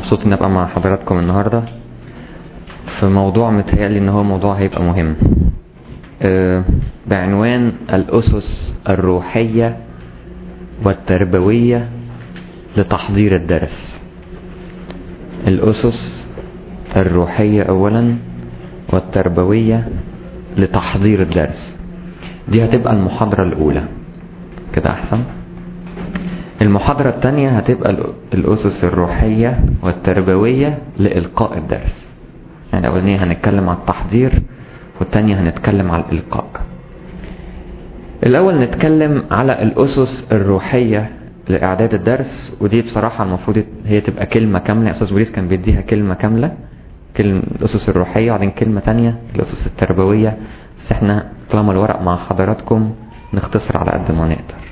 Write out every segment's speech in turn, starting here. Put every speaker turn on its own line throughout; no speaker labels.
مبسوط اني ابقى مع حضراتكم النهارده في موضوع متهيألي ان هو موضوع هيبقى مهم آه، بعنوان الأسس الروحية والتربوية لتحضير الدرس الأسس الروحية أولا والتربوية لتحضير الدرس دي هتبقى المحاضرة الأولى كده أحسن المحاضرة الثانية هتبقى الأسس الروحية والتربوية لإلقاء الدرس يعني الأولانية هنتكلم على التحضير والتانية هنتكلم على الإلقاء الأول نتكلم على الأسس الروحية لإعداد الدرس ودي بصراحة المفروض هي تبقى كلمة كاملة أستاذ بوليس كان بيديها كلمة كاملة كلمة الأسس الروحية وبعدين كلمة تانية الأسس التربوية بس احنا طالما الورق مع حضراتكم نختصر على قد ما نقدر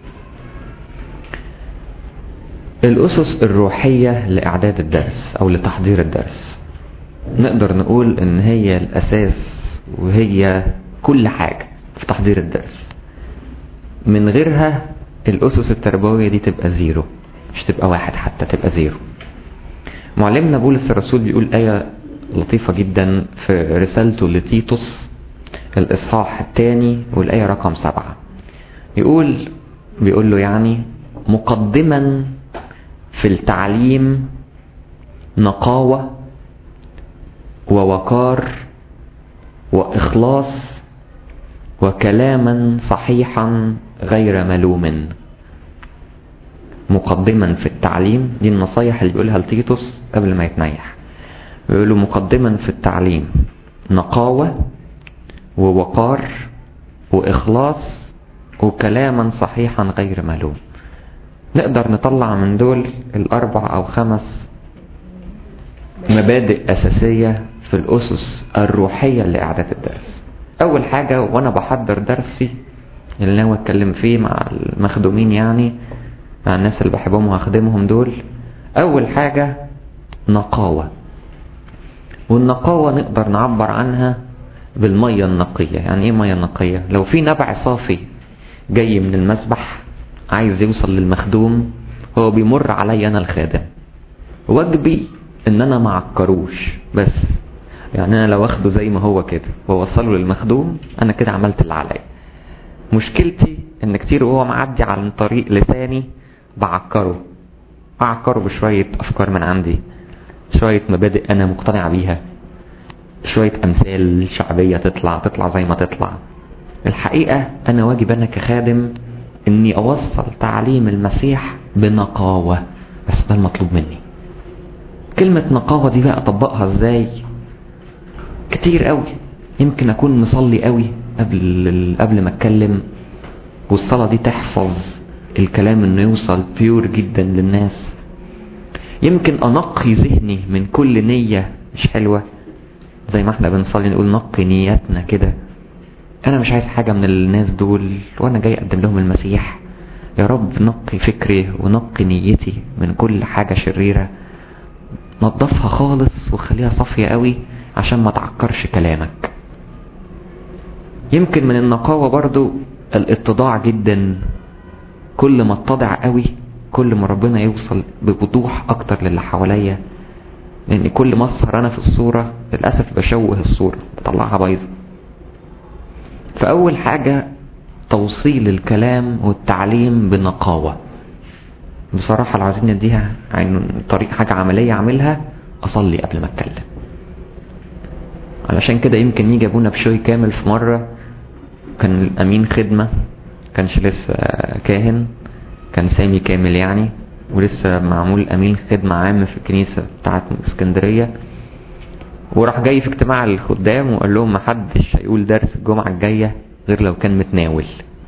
الأسس الروحية لإعداد الدرس أو لتحضير الدرس نقدر نقول إن هي الأساس وهي كل حاجة في تحضير الدرس من غيرها الأسس التربوية دي تبقى زيرو مش تبقى واحد حتى تبقى زيرو معلمنا بولس الرسول بيقول آية لطيفة جدا في رسالته لتيتوس الإصحاح الثاني والآية رقم سبعة يقول بيقول له يعني مقدما في التعليم نقاوة ووقار وإخلاص وكلاما صحيحا غير ملوم مقدما في التعليم دي النصايح اللي بيقولها لتيتوس قبل ما يتنيح بيقولوا مقدما في التعليم نقاوة ووقار وإخلاص وكلاما صحيحا غير ملوم نقدر نطلع من دول الأربع أو خمس مبادئ أساسية في الأسس الروحية لإعداد الدرس أول حاجة وأنا بحضر درسي اللي ناوي أتكلم فيه مع المخدومين يعني مع الناس اللي بحبهم وهخدمهم دول أول حاجة نقاوة والنقاوة نقدر نعبر عنها بالمية النقية يعني ايه مية نقية لو في نبع صافي جاي من المسبح عايز يوصل للمخدوم هو بيمر عليا انا الخادم واجبي ان انا ما عكروش بس يعني انا لو اخده زي ما هو كده واوصله للمخدوم انا كده عملت اللي عليا مشكلتي ان كتير وهو معدي عن طريق لساني بعكره اعكره بشوية افكار من عندي شوية مبادئ انا مقتنع بيها شوية امثال شعبية تطلع تطلع زي ما تطلع الحقيقة انا واجب انا كخادم اني اوصل تعليم المسيح بنقاوة بس ده المطلوب مني كلمة نقاوة دي بقى اطبقها ازاي كتير قوي يمكن اكون مصلي قوي قبل قبل ما اتكلم والصلاة دي تحفظ الكلام انه يوصل بيور جدا للناس يمكن انقي ذهني من كل نية مش حلوة زي ما احنا بنصلي نقول نقي نياتنا كده انا مش عايز حاجة من الناس دول وانا جاي اقدم لهم المسيح يا رب نقي فكري ونقي نيتي من كل حاجة شريرة نظفها خالص وخليها صافية قوي عشان ما تعكرش كلامك يمكن من النقاوة برضو الاتضاع جدا كل ما اتضع قوي كل ما ربنا يوصل بوضوح اكتر للي حواليا لان كل ما اسهر انا في الصورة للأسف بشوه الصورة بطلعها بايظة فأول حاجة توصيل الكلام والتعليم بنقاوة بصراحة لو عايزين نديها طريق حاجة عملية اعملها اصلي قبل ما اتكلم علشان كده يمكن يجي ابونا بشوي كامل في مرة كان الامين خدمة كانش لسه كاهن كان سامي كامل يعني ولسه معمول امين خدمة عام في الكنيسة بتاعت اسكندرية وراح جاي في اجتماع الخدام وقال لهم محدش هيقول درس الجمعة الجاية غير لو كان متناول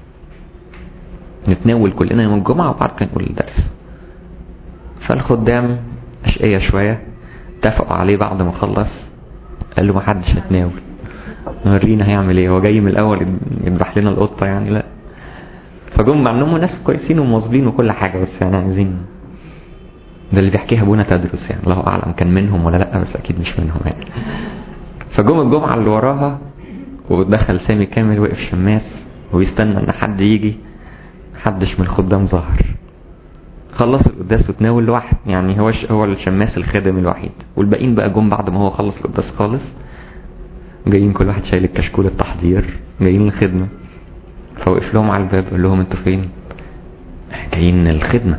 نتناول كلنا يوم الجمعة وبعد كده نقول الدرس فالخدام أشقية شوية اتفقوا عليه بعد ما خلص قال له محدش هتناول نورينا هيعمل ايه هو جاي من الاول يذبح لنا القطة يعني لا فجم مع انهم ناس كويسين ومواظبين وكل حاجة بس يعني عايزين ده اللي بيحكيها ابونا تدرس يعني الله اعلم كان منهم ولا لا بس اكيد مش منهم يعني فجم الجمعة اللي وراها ودخل سامي كامل وقف شماس ويستنى ان حد يجي محدش من الخدام ظهر خلص القداس وتناول لوحده يعني هو هو الشماس الخادم الوحيد والباقيين بقى جم بعد ما هو خلص القداس خالص جايين كل واحد شايل الكشكول التحضير جايين الخدمة فوقف لهم على الباب قال لهم انتوا فين جايين الخدمة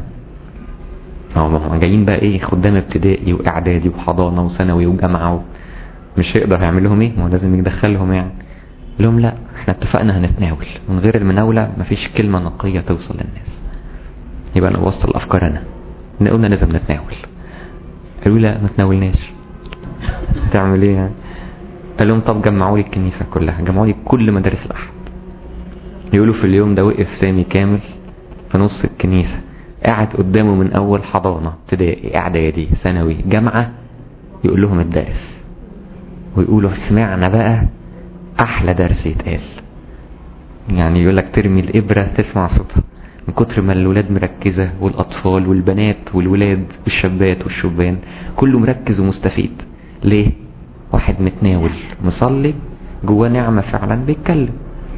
هم جايين بقى ايه خدام ابتدائي واعدادي وحضانة وثانوي وجامعة مش هيقدر هيعمل لهم ايه ما هو لازم يدخلهم يعني لهم لا احنا اتفقنا هنتناول من غير المناولة مفيش كلمة نقية توصل للناس يبقى انا اوصل افكار انا قلنا لازم نتناول قالوا لا ما تناولناش تعمل ايه يعني قال لهم طب جمعوا لي الكنيسة كلها جمعوا لي كل مدارس الاحد يقولوا في اليوم ده وقف سامي كامل في نص الكنيسة قاعد قدامه من اول حضانة ابتدائي اعدادي ثانوي جامعة يقول لهم الدرس ويقولوا سمعنا بقى احلى درس يتقال يعني يقول لك ترمي الابرة تسمع صوتها من كتر ما الولاد مركزة والاطفال والبنات والولاد والشابات والشبان كله مركز ومستفيد ليه واحد متناول مصلي جواه نعمة فعلا بيتكلم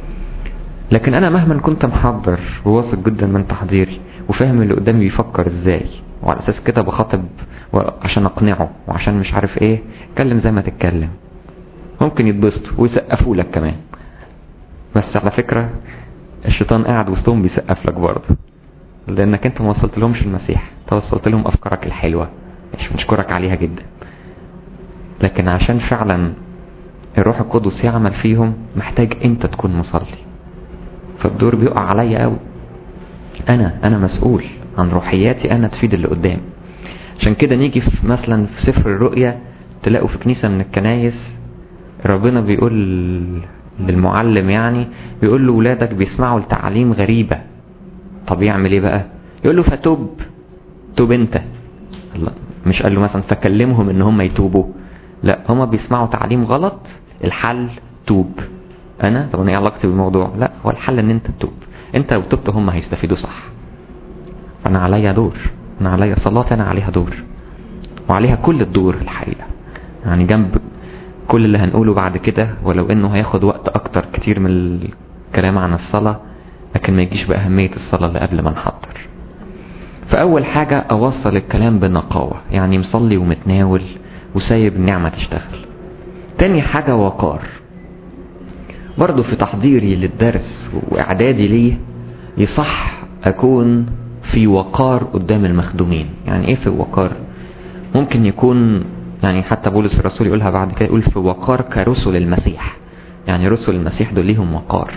لكن انا مهما كنت محضر وواثق جدا من تحضيري وفاهم اللي قدامي بيفكر ازاي وعلى اساس كده بخاطب عشان اقنعه وعشان مش عارف ايه اتكلم زي ما تتكلم ممكن يتبسطوا ويسقفوا لك كمان بس على فكرة الشيطان قاعد وسطهم بيسقف لك برضه لانك انت ما وصلت لهمش المسيح انت وصلت لهم افكارك الحلوة مش بنشكرك عليها جدا لكن عشان فعلا الروح القدس يعمل فيهم محتاج انت تكون مصلي فالدور بيقع عليا قوي انا انا مسؤول عن روحياتي انا تفيد اللي قدامي عشان كده نيجي في مثلا في سفر الرؤيا تلاقوا في كنيسة من الكنايس ربنا بيقول للمعلم يعني بيقول له ولادك بيسمعوا لتعليم غريبة طب يعمل ايه بقى يقول له فتوب توب انت الله مش قال له مثلا فكلمهم ان هم يتوبوا لا هما بيسمعوا تعليم غلط الحل توب انا طب انا ايه علاقتي بالموضوع لا هو الحل ان انت تتوب انت لو تبت هم هيستفيدوا صح فانا عليا دور انا عليا صلاتي انا عليها دور وعليها كل الدور الحقيقة يعني جنب كل اللي هنقوله بعد كده ولو انه هياخد وقت اكتر كتير من الكلام عن الصلاة لكن ما يجيش بأهمية الصلاة اللي قبل ما نحضر فأول حاجة أوصل الكلام بنقاوة يعني مصلي ومتناول وسايب النعمة تشتغل تاني حاجة وقار برضو في تحضيري للدرس وإعدادي ليه يصح أكون في وقار قدام المخدومين يعني إيه في وقار ممكن يكون يعني حتى بولس الرسول يقولها بعد كده يقول في وقار كرسل المسيح يعني رسل المسيح دول ليهم وقار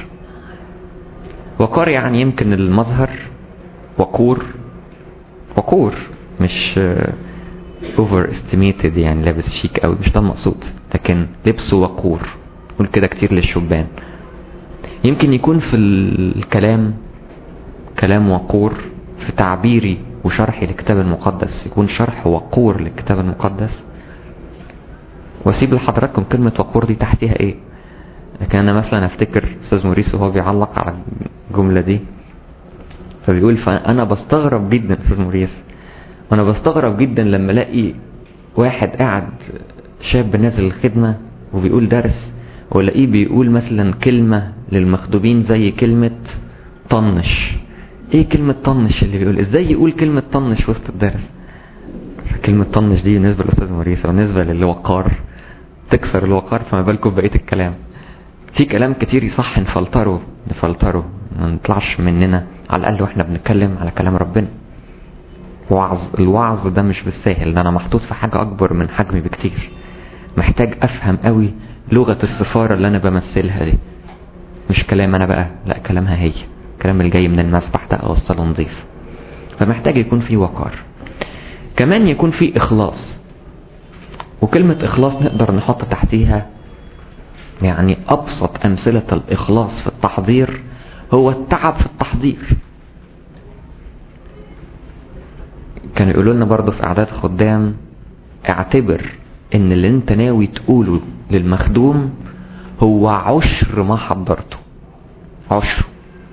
وقار يعني يمكن المظهر وقور وقور مش اوفر استيميتد يعني لابس شيك قوي مش ده المقصود لكن لبسه وقور قول كده كتير للشبان يمكن يكون في الكلام كلام وقور في تعبيري وشرحي للكتاب المقدس يكون شرح وقور للكتاب المقدس واسيب لحضراتكم كلمة وقور دي تحتها ايه لكن انا مثلا افتكر استاذ موريس وهو بيعلق على الجملة دي فبيقول فانا بستغرب جدا استاذ موريس وانا بستغرب جدا لما الاقي واحد قاعد شاب نازل الخدمة وبيقول درس والاقيه بيقول مثلا كلمة للمخدومين زي كلمة طنش ايه كلمة طنش اللي بيقول ازاي يقول كلمة طنش وسط الدرس كلمة طنش دي بالنسبة للأستاذ موريس وبالنسبة للوقار تكسر الوقار فما بالكم بقية الكلام في كلام كتير يصح نفلتره نفلتره ما نطلعش مننا على الأقل واحنا بنتكلم على كلام ربنا وعظ الوعظ ده مش بالساهل ده انا محطوط في حاجة اكبر من حجمي بكتير محتاج افهم قوي لغة السفارة اللي انا بمثلها دي مش كلام انا بقى لا كلامها هي الكلام اللي جاي من المسبح ده اوصله نظيف فمحتاج يكون في وقار كمان يكون في اخلاص وكلمة اخلاص نقدر نحط تحتيها يعني ابسط امثلة الاخلاص في التحضير هو التعب في التحضير كانوا يقولوا لنا برضه في اعداد خدام اعتبر ان اللي انت ناوي تقوله للمخدوم هو عشر ما حضرته عشر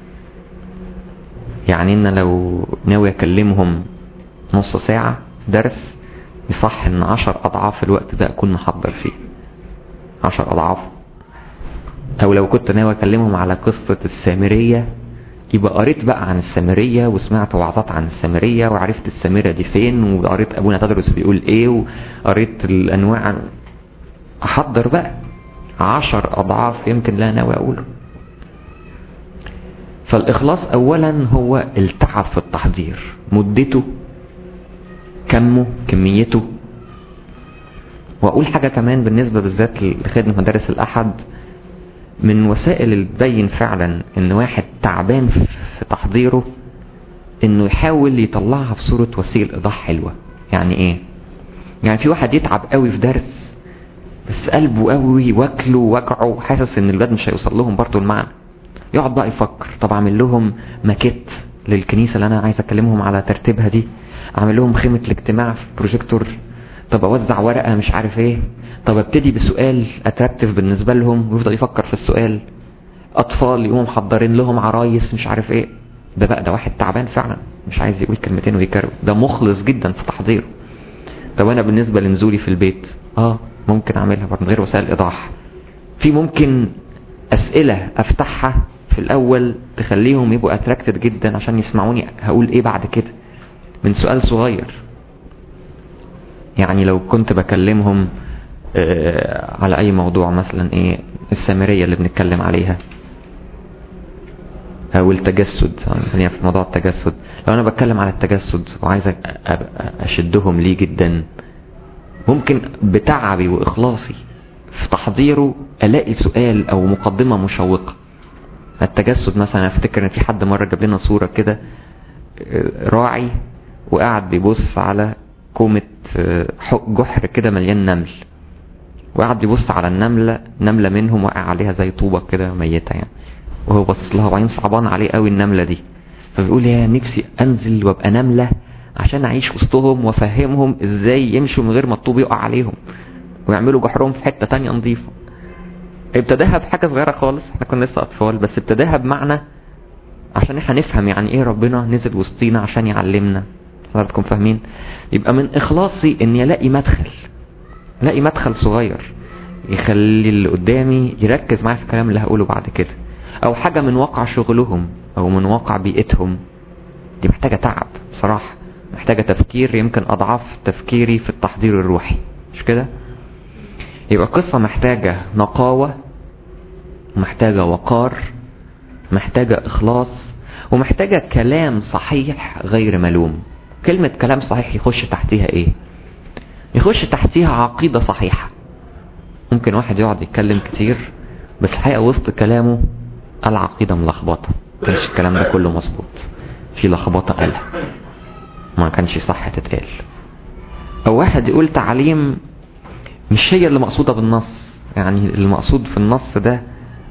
يعني ان لو ناوي اكلمهم نص ساعة درس يصح ان عشر اضعاف الوقت ده اكون محضر فيه عشر اضعاف او لو كنت ناوي اكلمهم على قصة السامرية يبقى قريت بقى عن السامرية وسمعت وعظات عن السامرية وعرفت السامرة دي فين وقريت ابونا تدرس بيقول ايه وقريت الانواع احضر بقى عشر اضعاف يمكن لا ناوي اقوله فالاخلاص اولا هو التعب في التحضير مدته كمه كميته واقول حاجة كمان بالنسبة بالذات لخدمة مدارس الاحد من وسائل اللي تبين فعلا ان واحد تعبان في تحضيره انه يحاول يطلعها في صورة وسيلة ايضاح حلوة يعني ايه يعني في واحد يتعب قوي في درس بس قلبه قوي واكله وجعه حاسس ان الولاد مش هيوصل لهم برضو المعنى يقعد بقى يفكر طب اعمل لهم ماكيت للكنيسة اللي انا عايز اكلمهم على ترتيبها دي اعمل لهم خيمة الاجتماع في بروجيكتور طب اوزع ورقة مش عارف ايه طب ابتدي بسؤال اتركتف بالنسبة لهم ويفضل يفكر في السؤال اطفال يقوموا محضرين لهم عرايس مش عارف ايه ده بقى ده واحد تعبان فعلا مش عايز يقول كلمتين ويكرر ده مخلص جدا في تحضيره طب انا بالنسبة لنزولي في البيت اه ممكن اعملها من غير وسائل ايضاح في ممكن اسئلة افتحها في الاول تخليهم يبقوا اتراكتد جدا عشان يسمعوني هقول ايه بعد كده من سؤال صغير يعني لو كنت بكلمهم آه على اي موضوع مثلا ايه السامرية اللي بنتكلم عليها او التجسد خلينا في موضوع التجسد لو انا بتكلم على التجسد وعايز اشدهم ليه جدا ممكن بتعبي واخلاصي في تحضيره الاقي سؤال او مقدمة مشوقة التجسد مثلا افتكر ان في حد مرة جاب لنا صورة كده راعي وقاعد بيبص على كومة جحر كده مليان نمل وقعد بيبص على النملة نملة منهم وقع عليها زي طوبة كده ميتة يعني وهو بص لها وبعدين صعبان عليه قوي النملة دي فبيقول يا نفسي انزل وابقى نملة عشان اعيش وسطهم وافهمهم ازاي يمشوا من غير ما الطوب يقع عليهم ويعملوا جحرهم في حتة تانية نظيفة ابتداها بحاجة صغيرة خالص احنا كنا لسه اطفال بس ابتداها بمعنى عشان احنا نفهم يعني ايه ربنا نزل وسطينا عشان يعلمنا حضراتكم فاهمين يبقى من اخلاصي اني الاقي مدخل الاقي مدخل صغير يخلي اللي قدامي يركز معايا في الكلام اللي هقوله بعد كده او حاجة من واقع شغلهم او من واقع بيئتهم دي محتاجة تعب بصراحة محتاجة تفكير يمكن اضعاف تفكيري في التحضير الروحي مش كده يبقى قصة محتاجة نقاوة محتاجة وقار محتاجة اخلاص ومحتاجة كلام صحيح غير ملوم كلمة كلام صحيح يخش تحتيها ايه يخش تحتيها عقيدة صحيحة ممكن واحد يقعد يتكلم كتير بس الحقيقة وسط كلامه العقيدة ملخبطة كانش الكلام ده كله مظبوط في لخبطة قالها ما كانش صح تتقال او واحد يقول تعليم مش هي اللي مقصودة بالنص يعني المقصود في النص ده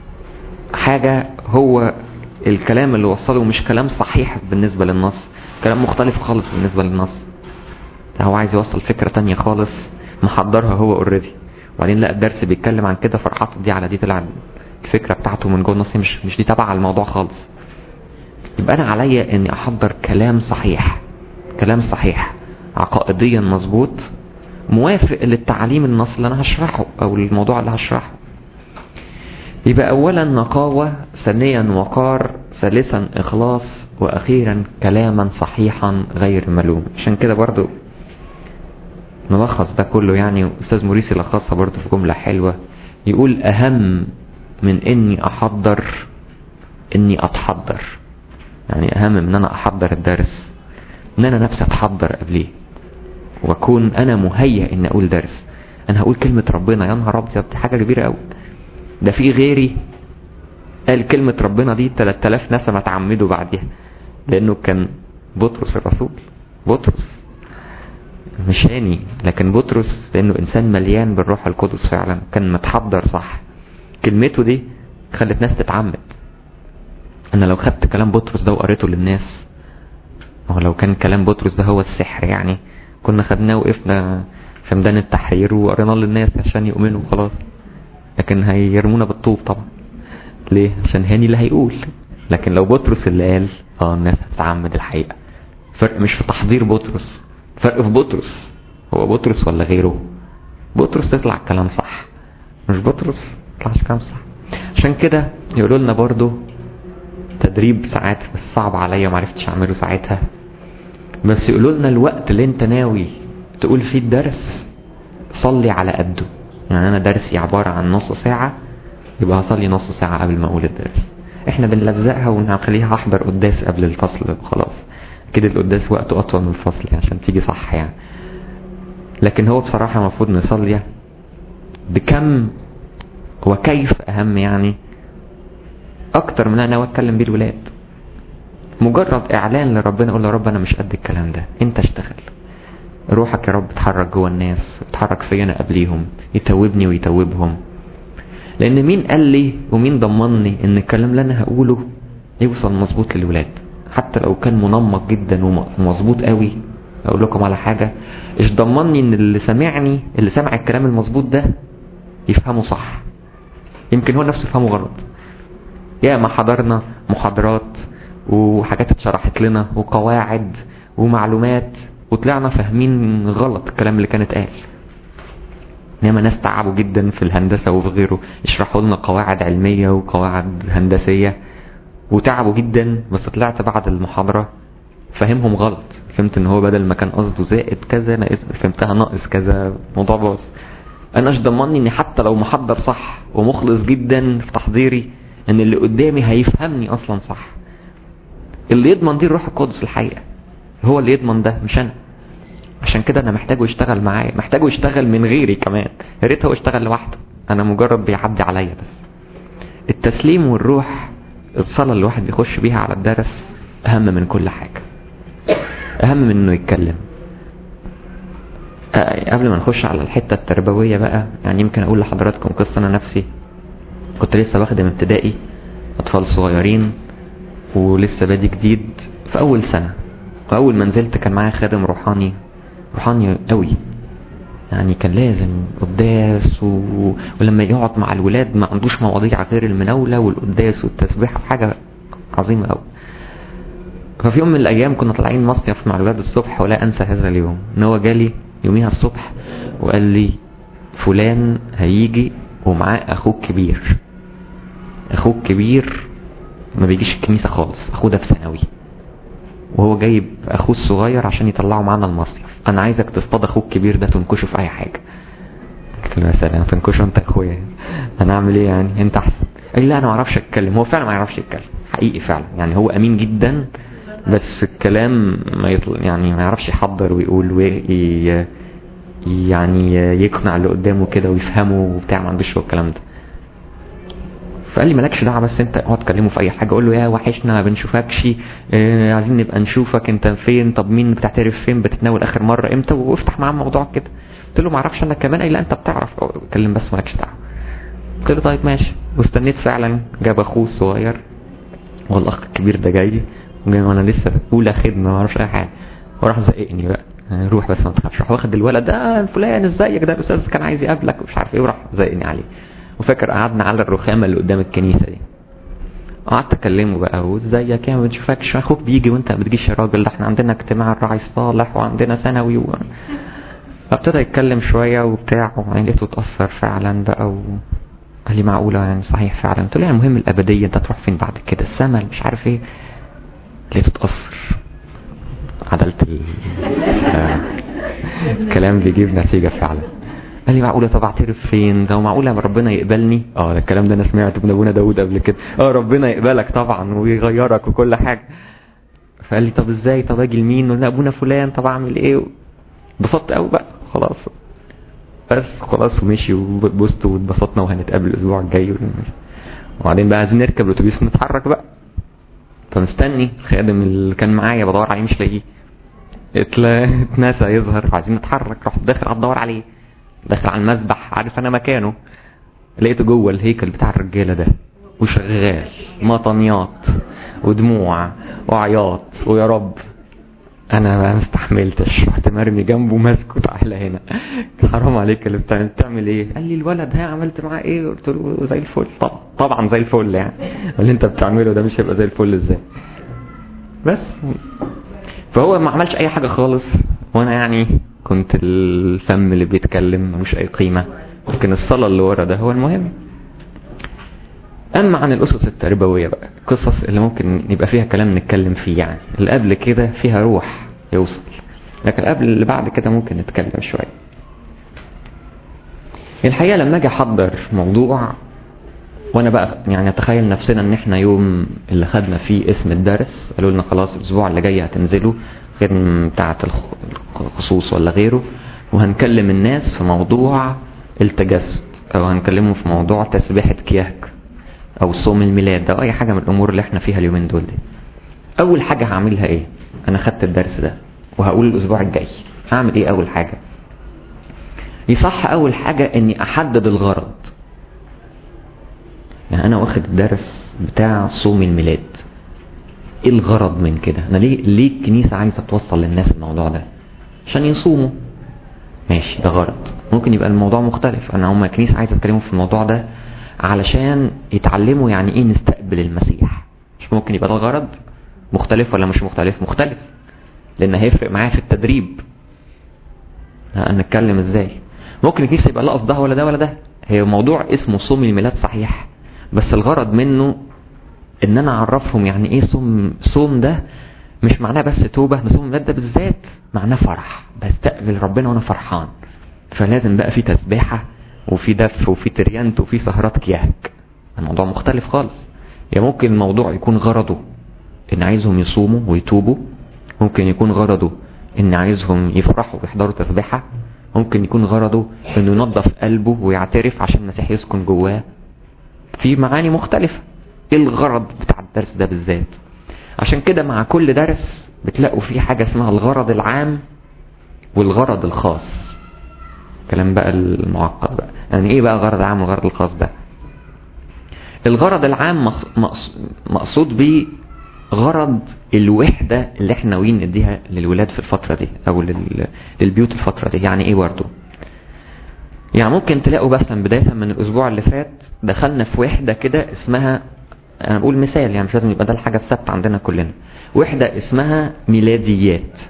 حاجة هو الكلام اللي وصله مش كلام صحيح بالنسبة للنص كلام مختلف خالص بالنسبة للنص هو عايز يوصل فكرة تانية خالص محضرها هو اوريدي وبعدين لقى الدرس بيتكلم عن كده فرحات دي على دي طلع الفكرة بتاعته من جوه النص مش مش دي تبع الموضوع خالص يبقى انا عليا اني احضر كلام صحيح كلام صحيح عقائديا مظبوط موافق للتعليم النص اللي انا هشرحه او الموضوع اللي هشرحه يبقى اولا نقاوة ثانيا وقار ثالثا اخلاص واخيرا كلاما صحيحا غير ملوم عشان كده برضو نلخص ده كله يعني استاذ موريسي لخصها برضو في جملة حلوة يقول اهم من اني احضر اني اتحضر يعني اهم من ان انا احضر الدرس ان انا نفسي اتحضر قبليه واكون انا مهيئ ان اقول درس انا هقول كلمة ربنا يا نهار ابيض دي حاجة كبيرة قوي ده في غيري قال كلمة ربنا دي 3000 ناس ما تعمدوا بعدها لانه كان بطرس الرسول بطرس مش هاني لكن بطرس لانه انسان مليان بالروح القدس فعلا كان متحضر صح كلمته دي خلت ناس تتعمد انا لو خدت كلام بطرس ده وقريته للناس هو لو كان كلام بطرس ده هو السحر يعني كنا خدناه وقفنا في ميدان التحرير وقريناه للناس عشان يؤمنوا خلاص لكن هيرمونا بالطوب طبعا ليه عشان هاني اللي هيقول لكن لو بطرس اللي قال اه الناس هتتعمد الحقيقة فرق مش في تحضير بطرس فرق في بطرس هو بطرس ولا غيره بطرس تطلع الكلام صح مش بطرس تطلعش كلام صح عشان كده يقولوا لنا برضو تدريب ساعات بس صعب عليا وما عرفتش اعمله ساعتها بس يقولوا لنا الوقت اللي انت ناوي تقول فيه الدرس صلي على قده يعني انا درسي عبارة عن نص ساعة يبقى هصلي نص ساعة قبل ما اقول الدرس احنا بنلزقها ونخليها احضر قداس قبل الفصل خلاص كده القداس وقته اطول من الفصل عشان تيجي صح يعني لكن هو بصراحة المفروض نصلي بكم وكيف اهم يعني اكتر من انا اتكلم بيه الولاد مجرد اعلان لربنا اقول له رب انا مش قد الكلام ده انت اشتغل روحك يا رب اتحرك جوه الناس اتحرك فيا انا قبليهم يتوبني ويتوبهم لان مين قال لي ومين ضمني ان الكلام اللي انا هقوله يوصل مظبوط للولاد حتى لو كان منمق جدا ومظبوط قوي اقول لكم على حاجة ايش ضمني ان اللي سمعني اللي سمع الكلام المظبوط ده يفهمه صح يمكن هو نفسه يفهمه غلط يا ما حضرنا محاضرات وحاجات اتشرحت لنا وقواعد ومعلومات وطلعنا فاهمين غلط الكلام اللي كان اتقال انما ناس تعبوا جدا في الهندسة وفي غيره يشرحوا لنا قواعد علمية وقواعد هندسية وتعبوا جدا بس طلعت بعد المحاضرة فهمهم غلط فهمت ان هو بدل ما كان قصده زائد كذا ناقص فهمتها ناقص كذا موضوع باظ انا ايش ضمني اني حتى لو محضر صح ومخلص جدا في تحضيري ان اللي قدامي هيفهمني اصلا صح اللي يضمن دي الروح القدس الحقيقة هو اللي يضمن ده مش انا عشان كده انا محتاجه يشتغل معايا محتاجه يشتغل من غيري كمان يا ريت هو يشتغل لوحده انا مجرد بيعدي عليا بس التسليم والروح الصلاة اللي الواحد بيخش بيها على الدرس اهم من كل حاجة اهم من انه يتكلم أه قبل ما نخش على الحتة التربوية بقى يعني يمكن اقول لحضراتكم قصة انا نفسي كنت لسه بخدم ابتدائي اطفال صغيرين ولسه بادي جديد في اول سنة واول ما نزلت كان معايا خادم روحاني روحاني قوي يعني كان لازم قداس و... ولما يقعد مع الولاد ما عندوش مواضيع غير المناولة والقداس والتسبيح حاجة عظيمة قوي ففي يوم من الايام كنا طالعين مصيف مع الولاد الصبح ولا انسى هذا اليوم ان هو جالي يوميها الصبح وقال لي فلان هيجي ومعاه اخوك كبير اخوك كبير ما بيجيش الكنيسة خالص اخوه ده في ثانوي وهو جايب اخوه الصغير عشان يطلعه معانا المصيف انا عايزك تصطاد اخوك الكبير ده تنكشه في اي حاجة قلت له يا سلام تنكشه انت اخويا انا اعمل ايه يعني انت احسن قال لي لا انا ما اعرفش اتكلم هو فعلا ما يعرفش يتكلم حقيقي فعلا يعني هو امين جدا بس الكلام ما يطل... يعني ما يعرفش يحضر ويقول وي... يعني يقنع اللي قدامه كده ويفهمه وبتاع ما عندوش هو الكلام ده فقال لي مالكش دعوه بس انت اقعد تكلمه في اي حاجه قول له يا وحشنا ما بنشوفكش اه عايزين نبقى نشوفك انت فين طب مين بتعترف فين بتتناول اخر مره امتى وافتح معاه موضوع كده قلت له ما اعرفش انا كمان قال لا انت بتعرف اتكلم بس مالكش دعوه قلت له طيب ماشي واستنيت فعلا جاب اخوه الصغير والاخ الكبير ده جاي وانا لسه اولى خدمه ما اعرفش اي حاجه وراح زقني بقى روح بس ما تخافش راح واخد الولد ده فلان ازيك ده الاستاذ كان عايز يقابلك ومش عارف ايه وراح زقني عليه وفاكر قعدنا على الرخامه اللي قدام الكنيسه دي قعدت اكلمه بقى وازيك يا ما بنشوفكش اخوك بيجي وانت ما بتجيش يا راجل ده احنا عندنا اجتماع الراعي صالح وعندنا ثانوي و... فابتدى يتكلم شويه وبتاع وبعدين لقيته اتاثر فعلا بقى و... قال لي معقوله يعني صحيح فعلا قلت له يعني المهم الابديه انت تروح فين بعد كده السما مش عارف ايه لقيته اتاثر عدلت ال... الكلام بيجيب نتيجه فعلا قال لي معقوله طب اعترف فين ده ومعقوله ربنا يقبلني اه الكلام ده انا سمعته من ابونا داود قبل كده اه ربنا يقبلك طبعا ويغيرك وكل حاجه فقال لي طب ازاي طب اجي لمين قلنا ابونا فلان طب اعمل ايه انبسطت قوي بقى خلاص بس خلاص ومشي وبصت واتبسطنا وهنتقابل الاسبوع الجاي وبعدين بقى عايزين نركب الاتوبيس نتحرك بقى فمستني الخادم اللي كان معايا بدور عليه مش لاقيه اتنسى يظهر عايزين نتحرك رحت داخل على الدور عليه داخل على المسبح عارف انا مكانه لقيته جوه الهيكل بتاع الرجاله ده وشغال مطنيات ودموع وعياط ويا رب انا ما استحملتش رحت مرمي جنبه ماسكه تعالى هنا حرام عليك اللي بتعمل ايه قال لي الولد ها عملت معاه ايه قلت له زي الفل طبعا طبعا زي الفل يعني اللي انت بتعمله ده مش هيبقى زي الفل ازاي بس فهو ما عملش اي حاجه خالص وانا يعني كنت الفم اللي بيتكلم ملوش اي قيمة لكن الصلاة اللي ورا ده هو المهم اما عن الاسس التربوية بقى القصص اللي ممكن يبقى فيها كلام نتكلم فيه يعني اللي قبل كده فيها روح يوصل لكن قبل اللي بعد كده ممكن نتكلم شوية الحقيقة لما اجي احضر موضوع وانا بقى يعني اتخيل نفسنا ان احنا يوم اللي خدنا فيه اسم الدرس قالوا لنا خلاص الاسبوع اللي جاي هتنزلوا خدمة بتاعة الخصوص ولا غيره وهنكلم الناس في موضوع التجسد او هنكلمهم في موضوع تسبيحة كياك او صوم الميلاد او اي حاجة من الامور اللي احنا فيها اليومين دول دي اول حاجة هعملها ايه انا خدت الدرس ده وهقول الاسبوع الجاي هعمل ايه اول حاجة يصح اول حاجة اني احدد الغرض يعني انا واخد الدرس بتاع صوم الميلاد ايه الغرض من كده انا ليه ليه الكنيسة عايزة توصل للناس الموضوع ده عشان يصوموا ماشي ده غرض ممكن يبقى الموضوع مختلف انا هم الكنيسة عايزة تكلموا في الموضوع ده علشان يتعلموا يعني ايه نستقبل المسيح مش ممكن يبقى ده غرض مختلف ولا مش مختلف مختلف لان هيفرق معايا في التدريب هنتكلم ازاي ممكن الكنيسة يبقى لا قصدها ولا ده ولا ده هي موضوع اسمه صوم الميلاد صحيح بس الغرض منه ان انا اعرفهم يعني ايه صوم صوم ده مش معناه بس توبة ده صوم الميلاد ده بالذات معناه فرح بستقبل ربنا وانا فرحان فلازم بقى في تسبيحة وفي دف وفي تريانت وفي سهرات كياك الموضوع مختلف خالص يعني ممكن الموضوع يكون غرضه ان عايزهم يصوموا ويتوبوا ممكن يكون غرضه ان عايزهم يفرحوا ويحضروا تسبيحة ممكن يكون غرضه انه ينظف قلبه ويعترف عشان المسيح يسكن جواه في معاني مختلفة ايه الغرض بتاع الدرس ده بالذات عشان كده مع كل درس بتلاقوا فيه حاجة اسمها الغرض العام والغرض الخاص كلام بقى المعقد بقى يعني ايه بقى غرض عام والغرض الخاص ده الغرض العام مقصود بيه غرض الوحدة اللي احنا ناويين نديها للولاد في الفترة دي او للبيوت الفترة دي يعني ايه برضه يعني ممكن تلاقوا مثلا بداية من الاسبوع اللي فات دخلنا في وحدة كده اسمها انا بقول مثال يعني مش لازم يبقى ده الحاجة الثابتة عندنا كلنا وحدة اسمها ميلاديات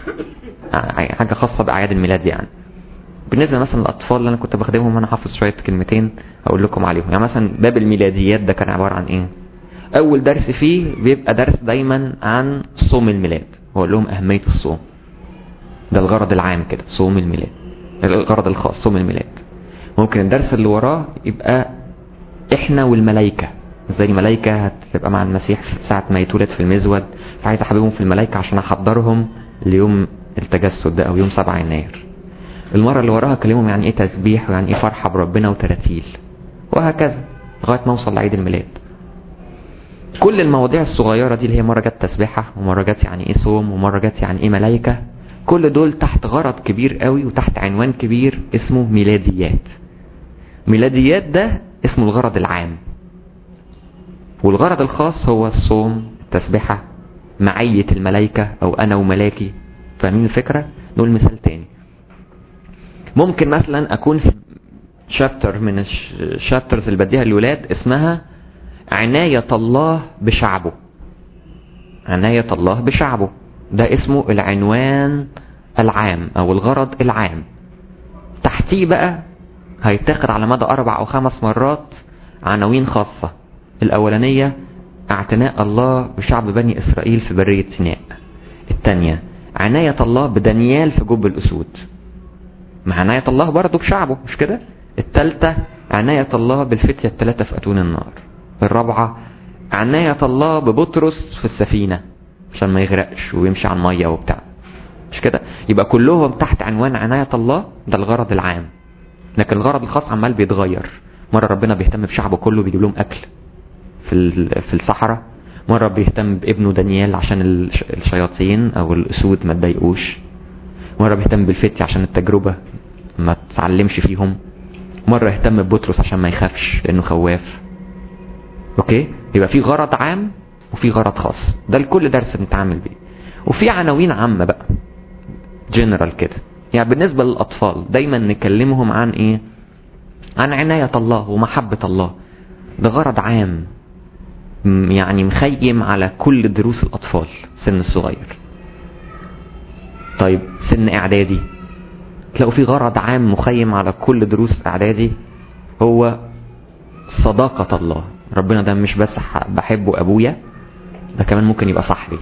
حاجة خاصة بأعياد الميلاد يعني بالنسبة مثلا للأطفال اللي أنا كنت بخدمهم أنا حافظ شوية كلمتين أقول لكم عليهم يعني مثلا باب الميلاديات ده كان عبارة عن إيه أول درس فيه بيبقى درس دايما عن صوم الميلاد وأقول لهم أهمية الصوم ده الغرض العام كده صوم الميلاد الغرض الخاص صوم الميلاد ممكن الدرس اللي وراه يبقى إحنا والملائكة زي الملائكة هتبقى مع المسيح في ساعة ما يتولد في المزود فعايز أحببهم في الملائكة عشان أحضرهم ليوم التجسد ده أو يوم 7 يناير المرة اللي وراها كلمهم يعني ايه تسبيح ويعني ايه فرحة بربنا وتراتيل وهكذا لغاية ما اوصل لعيد الميلاد كل المواضيع الصغيرة دي اللي هي مرة جت تسبيحة ومرة جت يعني ايه صوم ومرة جت يعني ايه ملايكة كل دول تحت غرض كبير قوي وتحت عنوان كبير اسمه ميلاديات ميلاديات ده اسمه الغرض العام والغرض الخاص هو الصوم التسبيحة معية الملايكة او انا وملاكي فاهمين الفكرة نقول مثال تاني ممكن مثلا اكون في شابتر من الشابترز اللي بديها للولاد اسمها عناية الله بشعبه عناية الله بشعبه ده اسمه العنوان العام او الغرض العام تحتيه بقى هيتاخد على مدى اربع او خمس مرات عناوين خاصة الاولانية اعتناء الله بشعب بني اسرائيل في برية سيناء التانية عناية الله بدانيال في جب الاسود مع عناية الله برضه بشعبه مش كده التالتة عناية الله بالفتية التلاتة في أتون النار الرابعة عناية الله ببطرس في السفينة عشان ما يغرقش ويمشي على المية وبتاع مش كده يبقى كلهم تحت عنوان عناية الله ده الغرض العام لكن الغرض الخاص عمال بيتغير مرة ربنا بيهتم بشعبه كله بيجيب لهم أكل في في الصحراء مرة بيهتم بابنه دانيال عشان الشياطين أو الأسود ما تضايقوش مرة بيهتم بالفتي عشان التجربة ما تتعلمش فيهم مرة يهتم ببطرس عشان ما يخافش لانه خواف اوكي يبقى في غرض عام وفي غرض خاص ده لكل درس بنتعامل بيه وفي عناوين عامة بقى جنرال كده يعني بالنسبة للأطفال دايما نكلمهم عن ايه عن عناية الله ومحبة الله ده غرض عام يعني مخيم على كل دروس الأطفال سن الصغير طيب سن اعدادي تلاقوا في غرض عام مخيم على كل دروس اعدادي هو صداقة الله ربنا ده مش بس بحبه ابويا ده كمان ممكن يبقى صاحبي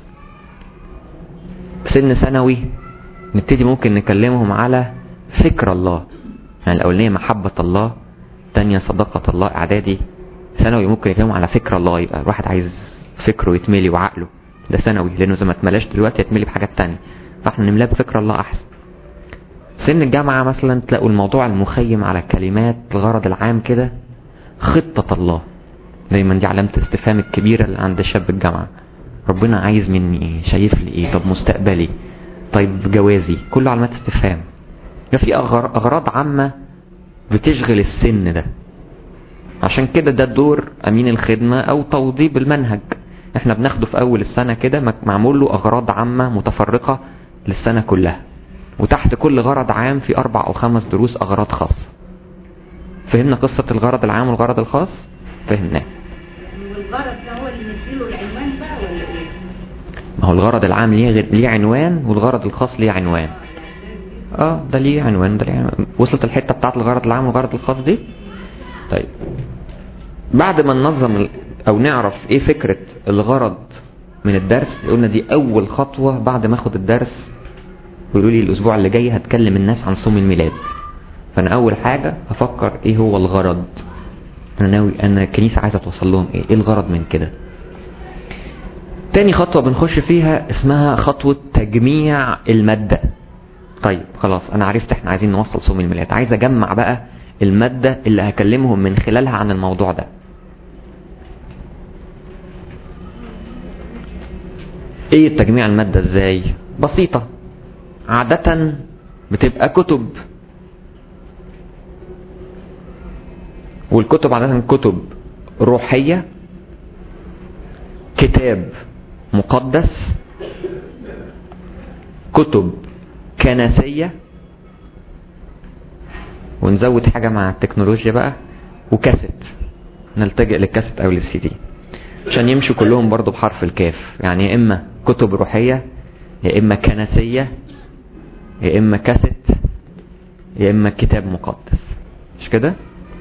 سن ثانوي نبتدي ممكن نكلمهم على فكر الله يعني الاولانيه محبه الله تانية صداقه الله اعدادي ثانوي ممكن يكلمهم على فكر الله يبقى الواحد عايز فكره يتملي وعقله ده ثانوي لانه زي ما اتملاش دلوقتي يتملي بحاجات تانية فاحنا نملاه بفكر الله احسن سن الجامعة مثلا تلاقوا الموضوع المخيم على كلمات الغرض العام كده خطة الله دايما دي علامة الاستفهام الكبيرة اللي عند شاب الجامعة ربنا عايز مني ايه شايف لي ايه طب مستقبلي طيب جوازي كله علامات استفهام في اغراض عامة بتشغل السن ده عشان كده ده دور امين الخدمة او توضيب المنهج احنا بناخده في اول السنة كده معمول له اغراض عامة متفرقة للسنة كلها وتحت كل غرض عام في اربع او خمس دروس اغراض خاصة فهمنا قصة الغرض العام والغرض الخاص فهمناه
والغرض ده هو اللي نديله العنوان بقى ولا ايه
ما هو الغرض العام ليه غير ليه عنوان والغرض الخاص ليه عنوان اه ده ليه عنوان ده ليه عنوان وصلت الحتة بتاعت الغرض العام والغرض الخاص دي طيب بعد ما ننظم او نعرف ايه فكرة الغرض من الدرس قلنا دي اول خطوة بعد ما اخد الدرس ويقولوا لي الاسبوع اللي جاي هتكلم الناس عن صوم الميلاد فانا اول حاجة هفكر ايه هو الغرض انا ناوي انا الكنيسة عايزة توصل لهم ايه ايه الغرض من كده تاني خطوة بنخش فيها اسمها خطوة تجميع المادة طيب خلاص انا عرفت احنا عايزين نوصل صوم الميلاد عايز اجمع بقى المادة اللي هكلمهم من خلالها عن الموضوع ده ايه تجميع المادة ازاي بسيطة عادة بتبقى كتب والكتب عادة كتب روحية كتاب مقدس كتب كنسية ونزود حاجة مع التكنولوجيا بقى وكاسيت نلتجئ للكاسيت او للسي دي عشان يمشوا كلهم برضو بحرف الكاف يعني يا اما كتب روحية يا اما كنسية يا اما كاسيت يا اما كتاب مقدس مش كده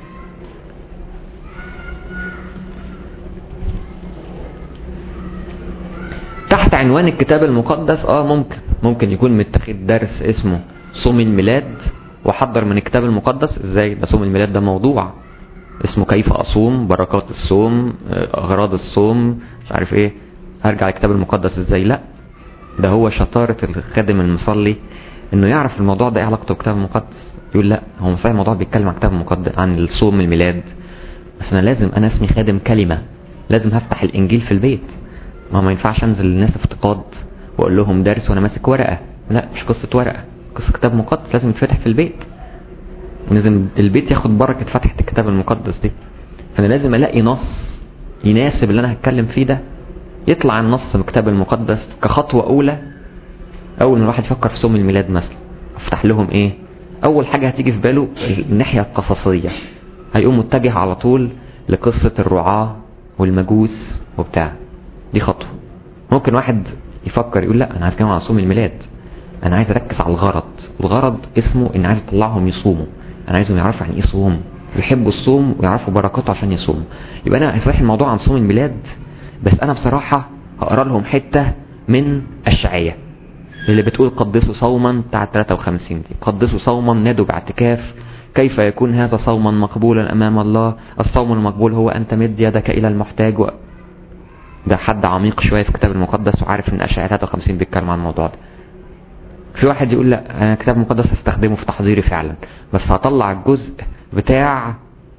تحت عنوان الكتاب المقدس اه ممكن ممكن يكون متاخد درس اسمه صوم الميلاد وحضر من الكتاب المقدس ازاي ده صوم الميلاد ده موضوع اسمه كيف اصوم بركات الصوم اغراض الصوم مش عارف ايه هرجع الكتاب المقدس ازاي لا ده هو شطارة الخادم المصلي انه يعرف الموضوع ده ايه علاقته بالكتاب المقدس يقول لا هو صحيح الموضوع بيتكلم عن الكتاب المقدس عن الصوم الميلاد بس انا لازم انا اسمي خادم كلمة لازم هفتح الانجيل في البيت ما ما ينفعش انزل للناس افتقاد واقول لهم درس وانا ماسك ورقة لا مش قصة ورقة قصة كتاب مقدس لازم يتفتح في البيت ولازم البيت ياخد بركة فتحة الكتاب المقدس دي فانا لازم الاقي نص يناسب اللي انا هتكلم فيه ده يطلع النص من الكتاب المقدس كخطوة اولى اول ما الواحد يفكر في صوم الميلاد مثلا افتح لهم ايه اول حاجة هتيجي في باله الناحية القصصية هيقوم متجه على طول لقصة الرعاة والمجوس وبتاع دي خطوة ممكن واحد يفكر يقول لا انا عايز اتكلم على صوم الميلاد انا عايز اركز على الغرض الغرض اسمه ان عايز اطلعهم يصوموا انا عايزهم يعرفوا يعني ايه صوم يحبوا الصوم ويعرفوا بركاته عشان يصوموا يبقى انا صحيح الموضوع عن صوم الميلاد بس انا بصراحة هقرا لهم حتة من الشعية اللي بتقول قدسوا صوما بتاع 53 دي قدسوا صوما نادوا باعتكاف كيف يكون هذا صوما مقبولا امام الله الصوم المقبول هو ان تمد يدك الى المحتاج و... ده حد عميق شوية في الكتاب المقدس وعارف ان اشعياء 53 بيتكلم عن الموضوع ده في واحد يقول لا انا الكتاب المقدس هستخدمه في تحضيري فعلا بس هطلع الجزء بتاع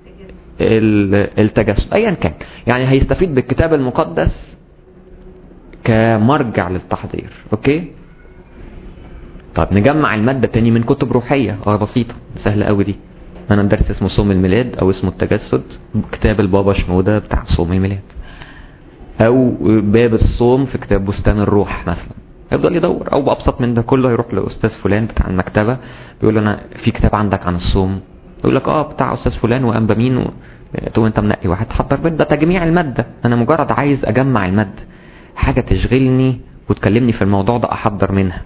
التجسد ايا كان يعني هيستفيد بالكتاب المقدس كمرجع للتحضير اوكي طب نجمع المادة تاني من كتب روحية اه بسيطة سهلة قوي دي انا درس اسمه صوم الميلاد او اسمه التجسد كتاب البابا شنودة بتاع صوم الميلاد او باب الصوم في كتاب بستان الروح مثلا يفضل يدور او بابسط من ده كله يروح لاستاذ فلان بتاع المكتبه بيقول له انا في كتاب عندك عن الصوم يقول لك اه بتاع استاذ فلان وانبا مين و... تقول انت منقي واحد تحضر بيت ده تجميع الماده انا مجرد عايز اجمع الماده حاجه تشغلني وتكلمني في الموضوع ده احضر منها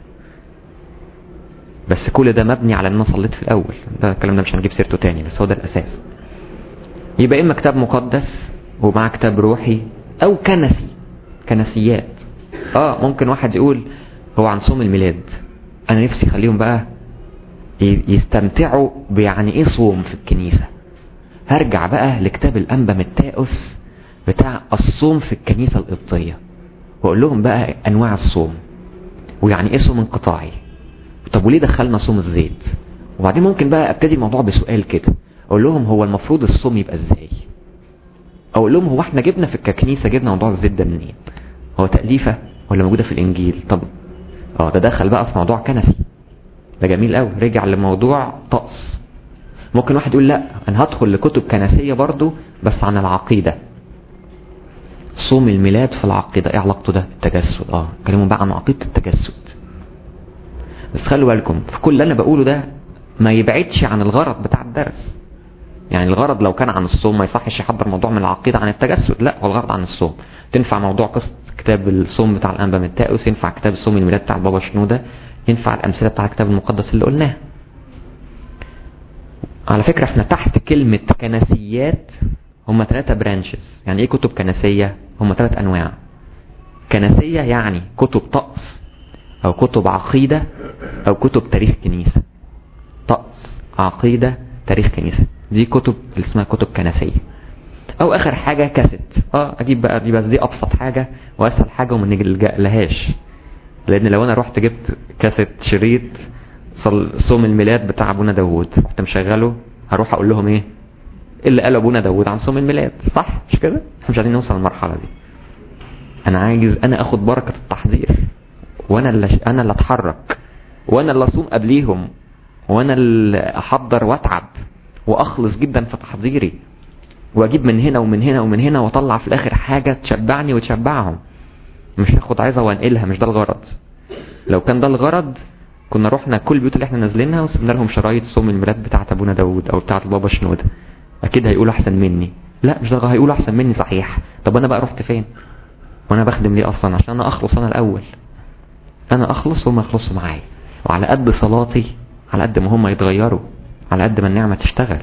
بس كل ده مبني على ان انا صليت في الاول ده الكلام ده مش هنجيب سيرته تاني بس هو ده الاساس يبقى اما كتاب مقدس ومعاه كتاب روحي او كنسي كنسيات اه ممكن واحد يقول هو عن صوم الميلاد انا نفسي اخليهم بقى ي- يستمتعوا بيعني ايه صوم في الكنيسة هرجع بقى لكتاب الانبا متاؤس بتاع الصوم في الكنيسة القبطية واقول لهم بقى انواع الصوم ويعني ايه صوم انقطاعي طب وليه دخلنا صوم الزيت وبعدين ممكن بقى ابتدي الموضوع بسؤال كده اقول لهم هو المفروض الصوم يبقى ازاي اقول لهم هو احنا جبنا في الكنيسة جبنا موضوع الزيت ده منين هو تأليفة ولا موجودة في الانجيل طب اه ده دخل بقى في موضوع كنسي ده جميل قوي رجع لموضوع طقس ممكن واحد يقول لا انا هدخل لكتب كنسية برضو بس عن العقيدة صوم الميلاد في العقيدة ايه علاقته ده التجسد اه كلموا بقى عن عقيدة التجسد بس خلوا بالكم في كل اللي انا بقوله ده ما يبعدش عن الغرض بتاع الدرس يعني الغرض لو كان عن الصوم ما يصحش يحضر موضوع من العقيدة عن التجسد لا هو الغرض عن الصوم تنفع موضوع قصة كتاب الصوم بتاع الأنبا متاؤس ينفع كتاب الصوم الميلاد بتاع البابا شنودة ينفع الأمثلة بتاع الكتاب المقدس اللي قلناه على فكرة احنا تحت كلمة كنسيات هم ثلاثة برانشز يعني ايه كتب كنسية هم ثلاث انواع كنسية يعني كتب طقس او كتب عقيدة او كتب تاريخ كنيسة طقس عقيدة تاريخ كنيسة دي كتب اللي اسمها كتب كنسية او اخر حاجة كاسيت اه اجيب بقى دي بس دي ابسط حاجة واسهل حاجة وما نلجأ لهاش لان لو انا رحت جبت كاسيت شريط صل- صوم الميلاد بتاع ابونا داوود رحت مشغله هروح اقول لهم ايه اللي قال ابونا داوود عن صوم الميلاد صح مش كده احنا مش عايزين نوصل للمرحله دي انا عايز انا اخد بركه التحضير وانا اللي انا اللي اتحرك وانا اللي اصوم قبليهم وانا اللي احضر واتعب واخلص جدا في تحضيري واجيب من هنا ومن هنا ومن هنا واطلع في الاخر حاجه تشبعني وتشبعهم مش هاخد عايزه وانقلها مش ده الغرض لو كان ده الغرض كنا رحنا كل البيوت اللي احنا نازلينها وسيبنا لهم شرايط صوم الميلاد بتاعت ابونا داوود او بتاعت البابا شنودة اكيد هيقولوا احسن مني لا مش ده هيقولوا احسن مني صحيح طب انا بقى رحت فين وانا بخدم ليه اصلا عشان انا اخلص انا الاول انا اخلص وهم يخلصوا معايا وعلى قد صلاتي على قد ما هم يتغيروا على قد ما النعمة تشتغل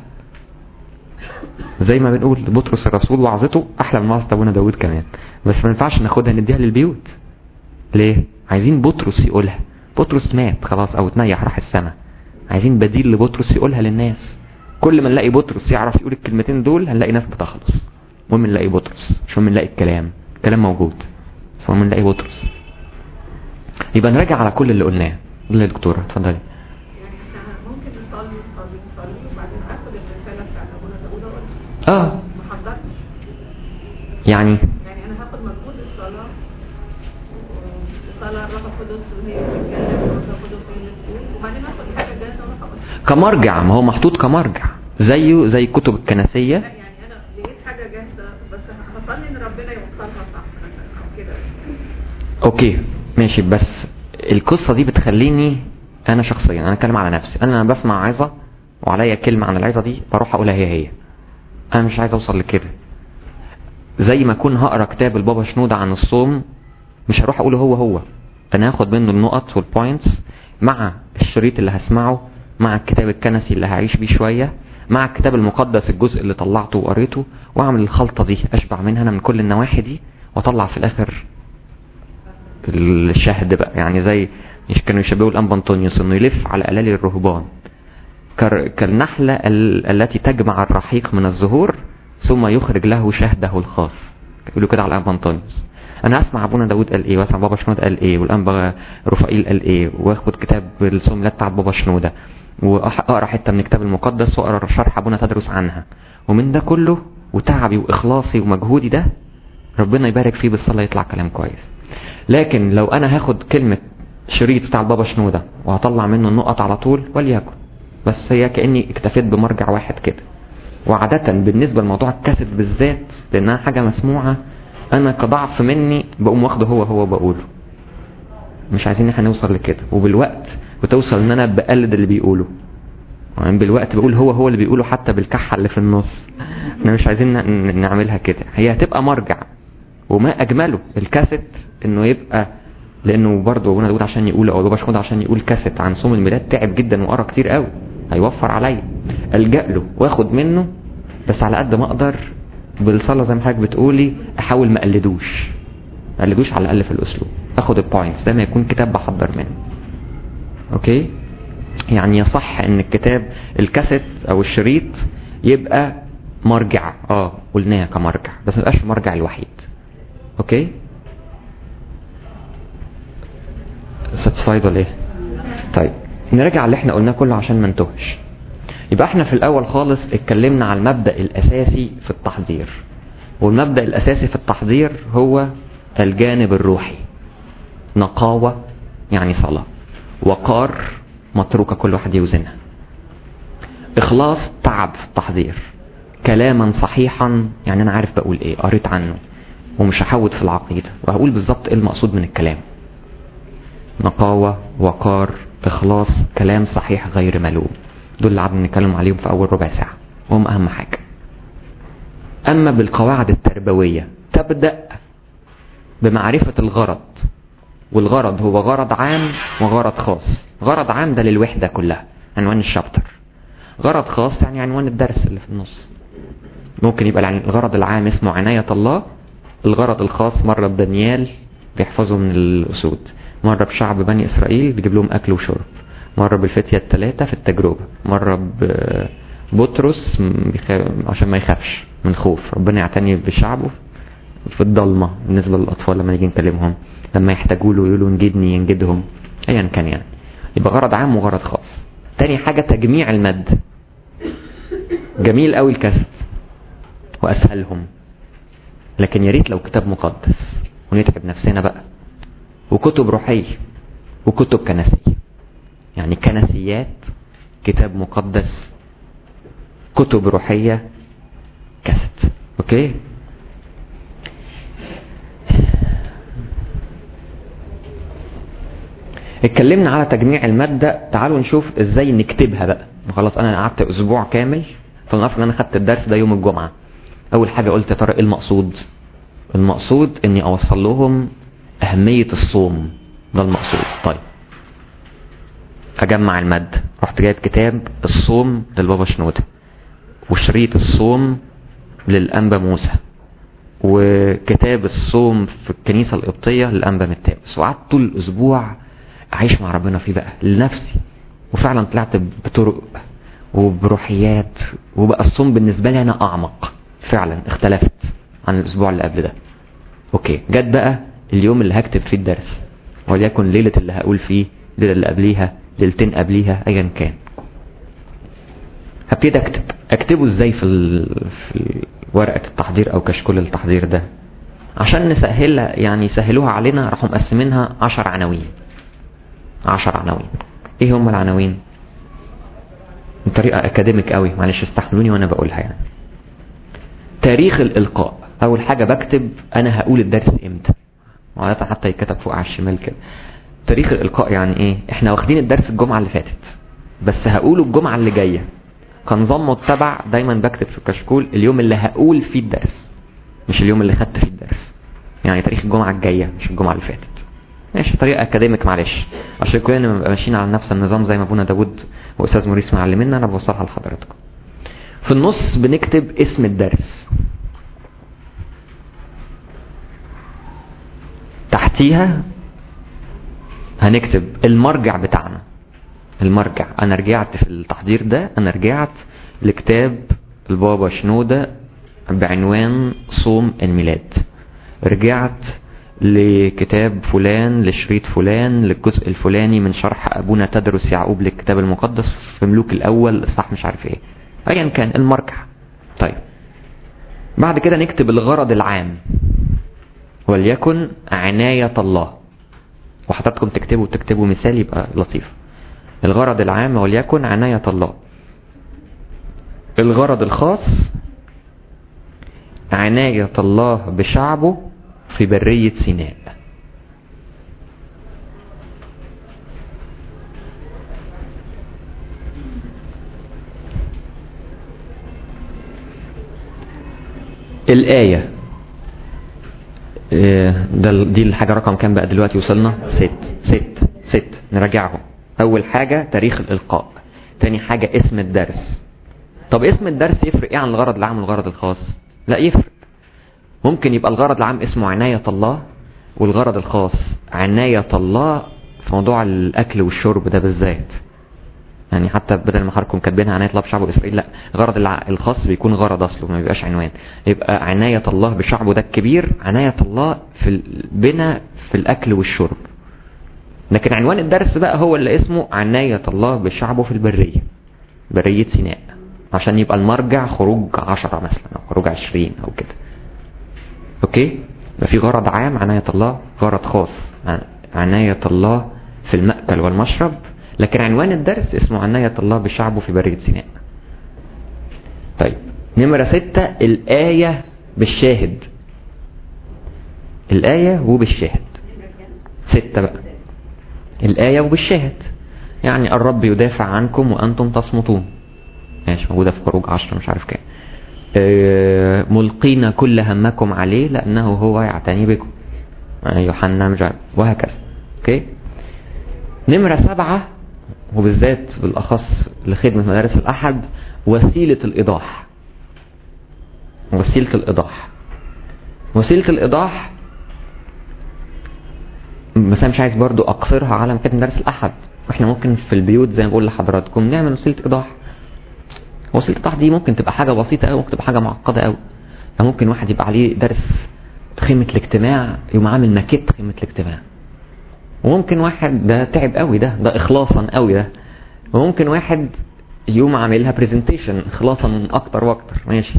زي ما بنقول بطرس الرسول وعظته احلى من وعظة ابونا داوود كمان بس ما ينفعش ناخدها نديها للبيوت ليه عايزين بطرس يقولها بطرس مات خلاص او اتنيح راح السماء عايزين بديل لبطرس يقولها للناس كل ما نلاقي بطرس يعرف يقول الكلمتين دول هنلاقي ناس بتخلص المهم نلاقي بطرس مش المهم نلاقي الكلام الكلام موجود بس المهم نلاقي بطرس يبقى نراجع على كل اللي قلناه قول يا دكتوره اتفضلي
يعني احنا ممكن نصلي نصلي نصلي وبعدين اخد الرساله بتاعت ابونا داوود اقول
اه
ما حضرتش
يعني
يعني انا هاخد مجهود الصلاه الصلاه الروح القدس وهي بتتكلم والروح القدس وهي بتقول وبعدين اخد الحاجه الجاهزه واروح اقول
كمرجع ما هو محطوط كمرجع زيه زي الكتب الكنسيه
لا يعني انا لقيت حاجه جاهزه بس هصلي ان ربنا يوصلها صح مثلا او كده
اوكي ماشي بس القصة دي بتخليني انا شخصيا انا اتكلم على نفسي انا لما بسمع عظة وعليا كلمة عن العظة دي بروح اقولها هي هي انا مش عايز اوصل لكده زي ما اكون هقرا كتاب البابا شنودة عن الصوم مش هروح اقوله هو هو انا هاخد منه النقط والبوينتس مع الشريط اللي هسمعه مع الكتاب الكنسي اللي هعيش بيه شوية مع الكتاب المقدس الجزء اللي طلعته وقريته واعمل الخلطة دي اشبع منها انا من كل النواحي دي واطلع في الاخر الشهد بقى يعني زي كانوا يشبهوا الانبا انطونيوس انه يلف على الالالي الرهبان كر- كالنحلة ال- التي تجمع الرحيق من الزهور ثم يخرج له شهده الخاص يقولوا كده على الانبا انطونيوس انا اسمع ابونا داود قال ايه واسمع بابا شنود قال ايه والانبا رفائيل قال ايه واخد كتاب السملات بتاع بابا شنوده واقرا حته من الكتاب المقدس واقرا شرح ابونا تدرس عنها ومن ده كله وتعبي واخلاصي ومجهودي ده ربنا يبارك فيه بالصلاه يطلع كلام كويس لكن لو انا هاخد كلمة شريط بتاع البابا شنودة وهطلع منه النقط على طول وليكن بس هي كأني اكتفيت بمرجع واحد كده وعادة بالنسبة لموضوع الكاسيت بالذات لانها حاجة مسموعة انا كضعف مني بقوم واخده هو هو بقوله مش عايزين احنا نوصل لكده وبالوقت بتوصل ان انا بقلد اللي بيقوله يعني بالوقت بقول هو هو اللي بيقوله حتى بالكحة اللي في النص احنا مش عايزين ن- نعملها كده هي هتبقى مرجع وما اجمله الكاسيت انه يبقى لانه برضه ابونا داود عشان يقول او بابا شنودة عشان يقول كاسيت عن صوم الميلاد تعب جدا وقرا كتير قوي هيوفر عليا الجا له واخد منه بس على قد ما اقدر بالصلاة زي ما حضرتك بتقولي احاول ما اقلدوش ما اقلدوش على الاقل في الاسلوب اخد البوينتس ده ما يكون كتاب بحضر منه اوكي يعني يصح ان الكتاب الكاسيت او الشريط يبقى مرجع اه قلناها كمرجع بس ما يبقاش المرجع الوحيد اوكي ساتسفايد ولا ايه طيب نرجع اللي احنا قلناه كله عشان ما نتوهش يبقى احنا في الاول خالص اتكلمنا على المبدأ الاساسي في التحضير والمبدأ الاساسي في التحضير هو الجانب الروحي نقاوة يعني صلاة وقار متروكة كل واحد يوزنها اخلاص تعب في التحضير كلاما صحيحا يعني انا عارف بقول ايه قريت عنه ومش هحود في العقيدة وهقول بالظبط ايه المقصود من الكلام نقاوة وقار اخلاص كلام صحيح غير ملوم دول اللي قعدنا نتكلم عليهم في اول ربع ساعة وهم اهم حاجة اما بالقواعد التربوية تبدأ بمعرفة الغرض والغرض هو غرض عام وغرض خاص غرض عام ده للوحدة كلها عنوان الشابتر غرض خاص يعني عنوان الدرس اللي في النص ممكن يبقى الغرض العام اسمه عناية الله الغرض الخاص مرة بدانيال بيحفظوا من الأسود مرة بشعب بني إسرائيل بيجيب لهم أكل وشرب مرة بالفتية الثلاثة في التجربة مرة ببطرس عشان ما يخافش من خوف ربنا يعتني بشعبه في الضلمة بالنسبة للأطفال لما نيجي نكلمهم لما يحتاجوا له يقولوا نجدني ينجدهم أيا كان يعني يبقى غرض عام وغرض خاص تاني حاجة تجميع المد جميل قوي الكسب وأسهلهم لكن يا ريت لو كتاب مقدس ونتعب نفسنا بقى وكتب روحية وكتب كنسية يعني كنسيات كتاب مقدس كتب روحية كست اوكي اتكلمنا على تجميع المادة تعالوا نشوف ازاي نكتبها بقى خلاص انا قعدت اسبوع كامل فلنفرض ان انا خدت الدرس ده يوم الجمعة اول حاجة قلت يا ترى ايه المقصود المقصود اني اوصل لهم اهمية الصوم ده المقصود طيب اجمع المادة رحت جايب كتاب الصوم للبابا شنودة وشريط الصوم للأنبا موسى وكتاب الصوم في الكنيسة القبطية للأنبا متاوس وقعدت طول الأسبوع أعيش مع ربنا فيه بقى لنفسي وفعلا طلعت بطرق وبروحيات وبقى الصوم بالنسبة لي أنا أعمق فعلا اختلفت عن الأسبوع اللي قبل ده أوكي جت بقى اليوم اللي هكتب فيه الدرس وليكن ليلة اللي هقول فيه الليلة اللي قبليها ليلتين قبليها أيا كان هبتدي أكتب أكتبه إزاي في, ال... في ورقة التحضير أو كشكول التحضير ده عشان نسهلها يعني يسهلوها علينا راحوا مقسمينها عشر عناوين عشر عناوين ايه هم العناوين بطريقة اكاديميك قوي معلش استحملوني وانا بقولها يعني تاريخ الالقاء اول حاجة بكتب انا هقول الدرس امتى وعادة حتى يتكتب فوق على الشمال كده تاريخ الالقاء يعني ايه احنا واخدين الدرس الجمعة اللي فاتت بس هقوله الجمعة اللي جاية كنظام متبع دايما بكتب في الكشكول اليوم اللي هقول فيه الدرس مش اليوم اللي خدت فيه الدرس يعني تاريخ الجمعة الجاية مش الجمعة اللي فاتت ماشي طريقة اكاديميك معلش عشان كلنا نبقى ماشيين على نفس النظام زي ما ابونا داود واستاذ موريس معلمينا انا بوصلها لحضراتكم في النص بنكتب اسم الدرس تحتيها هنكتب المرجع بتاعنا المرجع انا رجعت في التحضير ده انا رجعت لكتاب البابا شنودة بعنوان صوم الميلاد رجعت لكتاب فلان لشريط فلان للجزء الفلاني من شرح ابونا تدرس يعقوب للكتاب المقدس في ملوك الاول صح مش عارف ايه ايا كان المرجع طيب بعد كده نكتب الغرض العام وليكن عناية الله وحضراتكم تكتبوا تكتبوا مثال يبقى لطيف الغرض العام وليكن عناية الله الغرض الخاص عناية الله بشعبه في برية سيناء الآية ده دي الحاجة رقم كام بقى دلوقتي وصلنا ست ست ست نراجعهم أول حاجة تاريخ الإلقاء تاني حاجة اسم الدرس طب اسم الدرس يفرق ايه عن الغرض العام والغرض الخاص لا يفرق ممكن يبقى الغرض العام اسمه عناية الله والغرض الخاص عناية الله في موضوع الأكل والشرب ده بالذات يعني حتى بدل ما حضراتكم كاتبينها عناية الله بشعبه إسرائيل لا غرض الع- الخاص بيكون غرض أصله ما بيبقاش عنوان يبقى عناية الله بشعبه ده الكبير عناية الله في ال- بنا في الأكل والشرب لكن عنوان الدرس بقى هو اللي اسمه عناية الله بشعبه في البرية برية سيناء عشان يبقى المرجع خروج عشرة مثلا أو خروج عشرين أو كده أوكي يبقى في غرض عام عناية الله غرض خاص عن- عناية الله في المأكل والمشرب لكن عنوان الدرس اسمه عناية الله بشعبه في برية سيناء طيب نمرة ستة الآية بالشاهد الآية وبالشاهد ستة بقى الآية وبالشاهد يعني الرب يدافع عنكم وأنتم تصمتون ماشي موجودة في خروج عشرة مش عارف كام آه، ملقين كل همكم عليه لأنه هو يعتني بكم آه، يوحنا مش عارف وهكذا اوكي نمرة سبعة وبالذات بالأخص لخدمة مدارس الأحد وسيلة الإيضاح وسيلة الإيضاح وسيلة الإيضاح بس انا مش عايز برضو اقصرها على مكان مدارس الاحد احنا ممكن في البيوت زي ما بقول لحضراتكم نعمل وسيله ايضاح وسيله الايضاح دي ممكن تبقى حاجه بسيطه قوي ممكن تبقى حاجه معقده قوي فممكن واحد يبقى عليه درس خيمه الاجتماع يقوم عامل ماكيت خيمه الاجتماع وممكن واحد ده تعب قوي ده ده اخلاصا قوي ده وممكن واحد يقوم عاملها برزنتيشن اخلاصا اكتر واكتر ماشي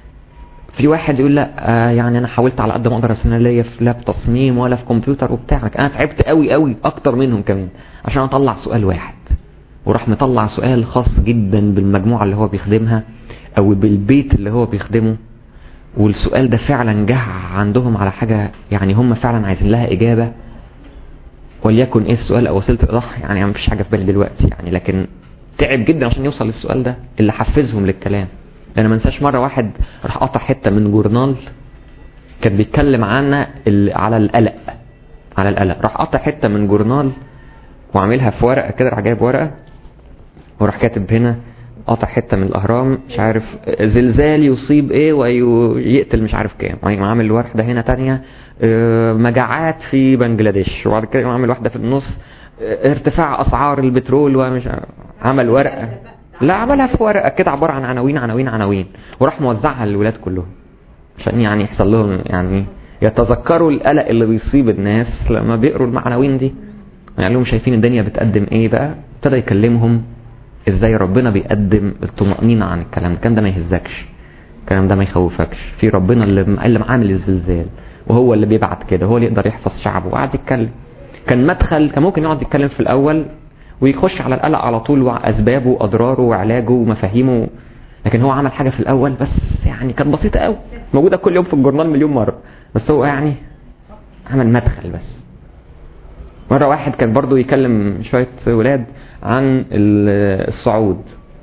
في واحد يقول لا آه يعني انا حاولت على قد ما اقدر اصل انا ليا في لاب تصميم ولا في كمبيوتر وبتاع لكن انا تعبت قوي قوي اكتر منهم كمان عشان اطلع سؤال واحد وراح مطلع سؤال خاص جدا بالمجموعه اللي هو بيخدمها او بالبيت اللي هو بيخدمه والسؤال ده فعلا جه عندهم على حاجه يعني هم فعلا عايزين لها اجابه وليكن ايه السؤال او وسيله الايضاح يعني مفيش حاجه في بالي دلوقتي يعني لكن تعب جدا عشان يوصل للسؤال ده اللي حفزهم للكلام انا ما انساش مره واحد راح قطع حته من جورنال كان بيتكلم عنا ال- على القلق على القلق راح قطع حته من جورنال وعاملها في ورقه كده راح جايب ورقه وراح كاتب هنا قطع حته من الاهرام مش عارف زلزال يصيب ايه ويقتل مش عارف كام وبعدين عامل واحده هنا تانية آه، مجاعات في بنجلاديش وبعد كده عامل واحده في النص آه، ارتفاع اسعار البترول ومش عارف. عمل ورقه لا عملها في ورقه كده عباره عن عناوين عناوين عناوين وراح موزعها للولاد كلهم عشان يعني يحصل لهم يعني يتذكروا القلق اللي بيصيب الناس لما بيقروا العناوين دي يعني لهم شايفين الدنيا بتقدم ايه بقى ابتدى يكلمهم ازاي ربنا بيقدم الطمأنينة عن الكلام ده الكلام ده ما يهزكش الكلام ده ما يخوفكش في ربنا اللي اللي عامل الزلزال وهو اللي بيبعت كده هو اللي يقدر يحفظ شعبه وقعد يتكلم كان مدخل كان ممكن يقعد يتكلم في الاول ويخش على القلق على طول واسبابه واضراره وعلاجه ومفاهيمه لكن هو عمل حاجه في الاول بس يعني كانت بسيطه قوي موجوده كل يوم في الجورنال مليون مره بس هو يعني عمل مدخل بس مرة واحد كان برضو يكلم شوية ولاد عن ال- الصعود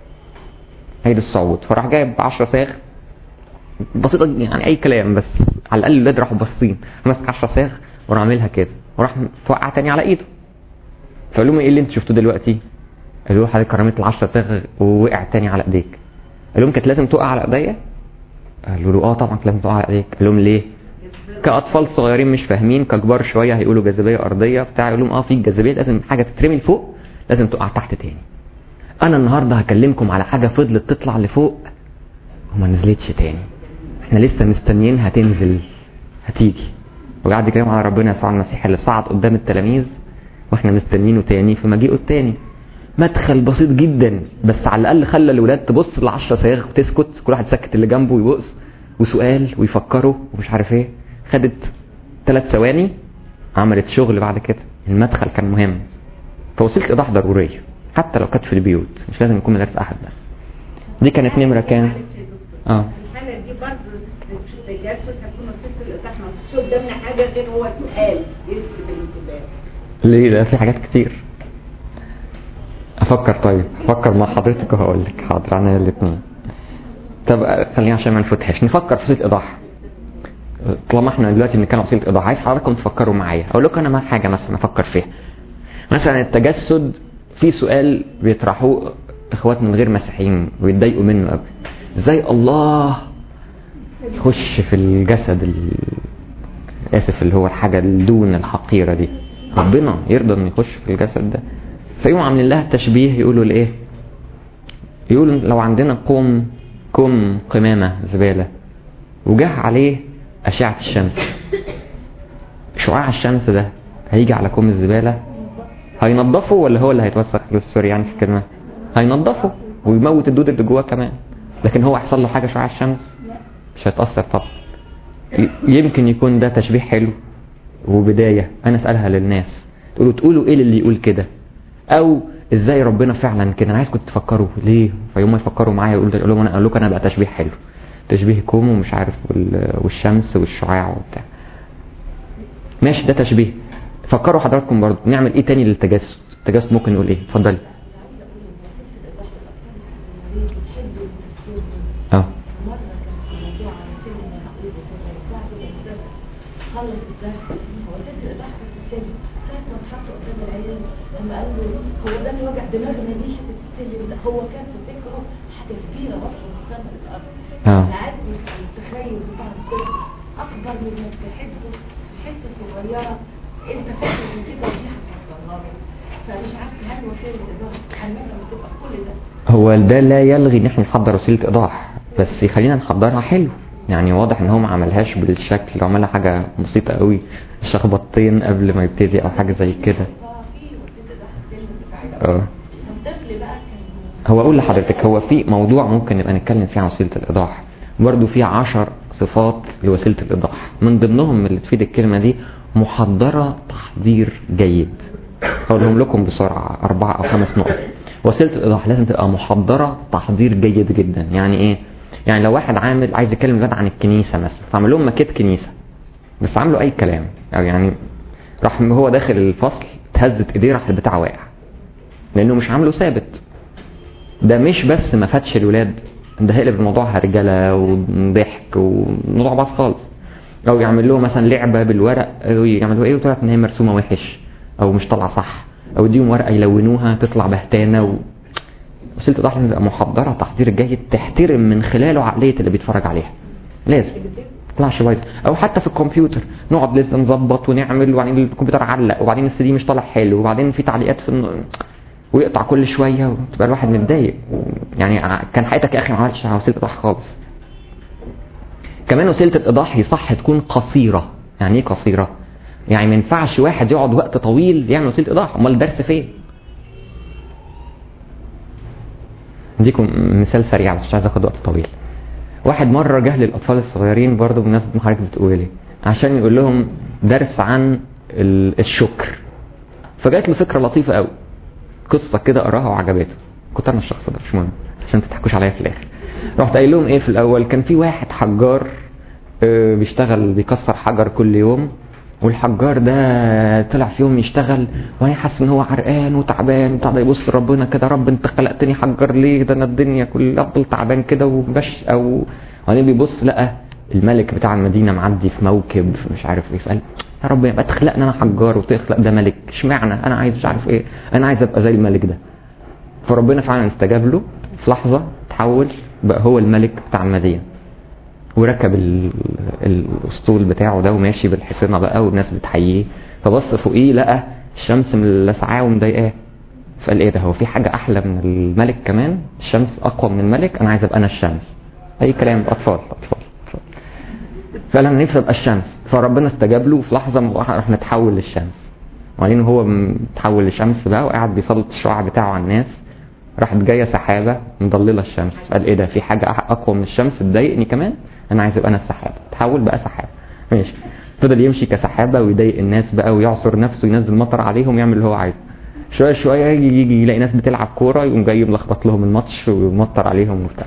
عيد الصعود فراح جايب عشرة ساغ بسيطة يعني أي كلام بس على الأقل الولاد راحوا باصين ماسك عشرة ساغ وراح عاملها كده وراح توقع تاني على إيده فقال لهم إيه اللي أنت شفتوه دلوقتي؟ قالوا له حضرتك رميت العشرة ساغ ووقع تاني على إيديك قال لهم كانت لازم تقع على إيديا؟ قالوا له اه طبعا كانت لازم تقع على إيديك قال لهم ليه؟ كاطفال صغيرين مش فاهمين ككبار شويه هيقولوا جاذبيه ارضيه بتاع يقول لهم اه في جاذبيه لازم حاجه تترمي لفوق لازم تقع تحت تاني انا النهارده هكلمكم على حاجه فضلت تطلع لفوق وما نزلتش تاني احنا لسه مستنيينها تنزل هتيجي وقعد يتكلم على ربنا يسوع المسيح اللي صعد قدام التلاميذ واحنا مستنيينه تاني في مجيئه التاني مدخل بسيط جدا بس على الاقل خلى الولاد تبص للعشرة صياغ وتسكت كل واحد سكت اللي جنبه ويبص وسؤال ويفكروا ومش عارف ايه خدت ثلاث ثواني عملت شغل بعد كده المدخل كان مهم فوسيله ايضاح ضروريه حتى لو كانت في البيوت مش لازم يكون مدارس احد بس دي كانت نمره كام
معلش يا دكتور.
اه
الحالة دي برضه التجسس هتكون وسيلة الإيضاح ما فيش قدامنا حاجة غير هو سؤال يثبت الانتباه
ليه ده في حاجات كتير افكر طيب افكر مع حضرتك وهقول لك حاضر انا الاثنين طب آه، خلينا عشان ما نفوتهاش نفكر في وسيله ايضاح طالما احنا دلوقتي بنتكلم عن وسيله ايضاح عايز حضراتكم تفكروا معايا اقول لكم انا ما حاجه مثلا افكر فيها مثلا التجسد في سؤال بيطرحوه اخوات من غير مسيحيين ويتضايقوا منه قوي ازاي الله يخش في الجسد ال... اسف اللي هو الحاجة الدون الحقيرة دي ربنا يرضى انه يخش في الجسد ده فيقوموا عاملين لها تشبيه يقولوا لايه يقولوا لو عندنا قوم كم قمامة زبالة وجه عليه أشعة الشمس شعاع الشمس ده هيجي على كوم الزبالة هينضفه ولا هو اللي هيتوسخ سوري يعني في الكلمة هينضفه ويموت الدود اللي جواه كمان لكن هو هيحصل له حاجة شعاع الشمس مش هيتأثر طبعا ي- يمكن يكون ده تشبيه حلو وبداية أنا أسألها للناس تقولوا تقولوا إيه اللي يقول كده أو إزاي ربنا فعلا كده أنا عايزكم تفكروا ليه فيوم ما يفكروا معايا يقولوا يقول لهم أنا أقول لكم أنا بقى تشبيه حلو تشبيه كوم ومش عارف وال- والشمس والشعاع وبتاع ماشي ده تشبيه فكروا حضراتكم برضو نعمل ايه تاني للتجسد التجسد ممكن نقول ايه اتفضلي اه
مرة كان في موضوع عن سن يعقوب وكده وبعد ما الدرس خلص الدرس هو سن الإيضاح في السن ساعة ما اتحط قدام العيال لما قال له هو ده اللي وجع دماغنا ليه حتة السلم ده هو كان في فكره حاجة كبيرة برضه من السما للأرض
آه.
أنا عارف التخيل بتاع الطفل أكبر من إنك تحبه حتة صغيرة أنت فاكر من كده ودي هتحصل لك فمش عارف هل وسائل الإيضاح عمالة بتبقى كل ده
هو ده لا يلغي ان احنا نحضر وسيله ايضاح بس خلينا نحضرها حلو يعني واضح ان هو ما عملهاش بالشكل عملها حاجه بسيطه قوي شخبطتين قبل ما يبتدي او حاجه زي كده
ففي وسيلة إيضاح السلم بتاعتها
اه
الطفل بقى كان
هو اقول لحضرتك هو في موضوع ممكن نبقى نتكلم فيه عن وسيله الايضاح برضو في عشر صفات لوسيله الايضاح من ضمنهم اللي تفيد الكلمه دي محضره تحضير جيد هقولهم لكم بسرعه اربعه او خمس نقط وسيله الايضاح لازم تبقى محضره تحضير جيد جدا يعني ايه يعني لو واحد عامل عايز يكلم الولاد عن الكنيسه مثلا فعمل لهم ماكيت كنيسه بس عملوا اي كلام او يعني راح هو داخل الفصل اتهزت ايديه راح البتاع واقع لانه مش عامله ثابت ده مش بس ما فاتش الولاد ده هيقلب الموضوع هرجله وضحك وموضوع باظ خالص او يعمل له مثلا لعبه بالورق او يعملوا ايه وطلعت ان هي مرسومه وحش او مش طالعه صح او يديهم ورقه يلونوها تطلع بهتانه و... وسيله الايضاح لازم تبقى محضره تحضير جيد تحترم من خلاله عقليه اللي بيتفرج عليها لازم طلعش بايظ او حتى في الكمبيوتر نقعد لسه نظبط ونعمل وبعدين الكمبيوتر علق وبعدين السي دي مش طالع حلو وبعدين في تعليقات في الن... ويقطع كل شويه وتبقى الواحد متضايق يعني ع- كان حياتك يا اخي ما عملتش على وسيله ايضاح خالص كمان وسيله الايضاح يصح تكون قصيره يعني ايه قصيره يعني ما ينفعش واحد يقعد وقت طويل يعمل وسيله ايضاح امال الدرس فين اديكم مثال سريع بس مش عايز اخد وقت طويل واحد مره جه للاطفال الصغيرين برضه بمناسبه ما حضرتك بتقولي عشان يقول لهم درس عن ال- الشكر فجات له فكره لطيفه قوي قصه كده قراها وعجبته كنت انا الشخص ده مش مهم عشان ما تضحكوش عليا في الاخر رحت قايل لهم ايه في الاول كان في واحد حجار آه، بيشتغل بيكسر حجر كل يوم والحجار ده طلع في يوم يشتغل وانا حاسس ان هو عرقان وتعبان بتاع ده يبص ربنا كده رب انت خلقتني حجر ليه ده انا الدنيا كلها افضل تعبان كده ومش او بعدين بيبص لقى الملك بتاع المدينه معدي في موكب مش عارف ايه فقال يا رب يبقى تخلقني انا حجار وتخلق ده ملك اشمعنى انا عايز مش عارف ايه انا عايز ابقى زي الملك ده فربنا فعلا استجاب له في لحظه تحول بقى هو الملك بتاع المدينه وركب ال- الاسطول بتاعه ده وماشي بالحصينه بقى والناس بتحييه فبص فوقيه لقى الشمس ملسعاه ومضايقاه فقال ايه ده هو في حاجه احلى من الملك كمان الشمس اقوى من الملك انا عايز ابقى انا الشمس اي كلام اطفال اطفال اطفال فقال انا نفسي ابقى الشمس فربنا استجاب له وفي لحظه ما راح نتحول للشمس وبعدين هو متحول لشمس بقى وقاعد بيسلط الشعاع بتاعه على الناس راحت جايه سحابه مضلله الشمس قال ايه ده في حاجه أح- اقوى من الشمس تضايقني كمان انا عايز ابقى انا السحابه تحول بقى سحابه ماشي فضل يمشي كسحابه ويضايق الناس بقى ويعصر نفسه ينزل مطر عليهم ويعمل اللي هو عايزه شويه شويه يجي, يجي يلاقي ناس بتلعب كوره يقوم جاي ملخبط لهم الماتش ويمطر عليهم وبتاع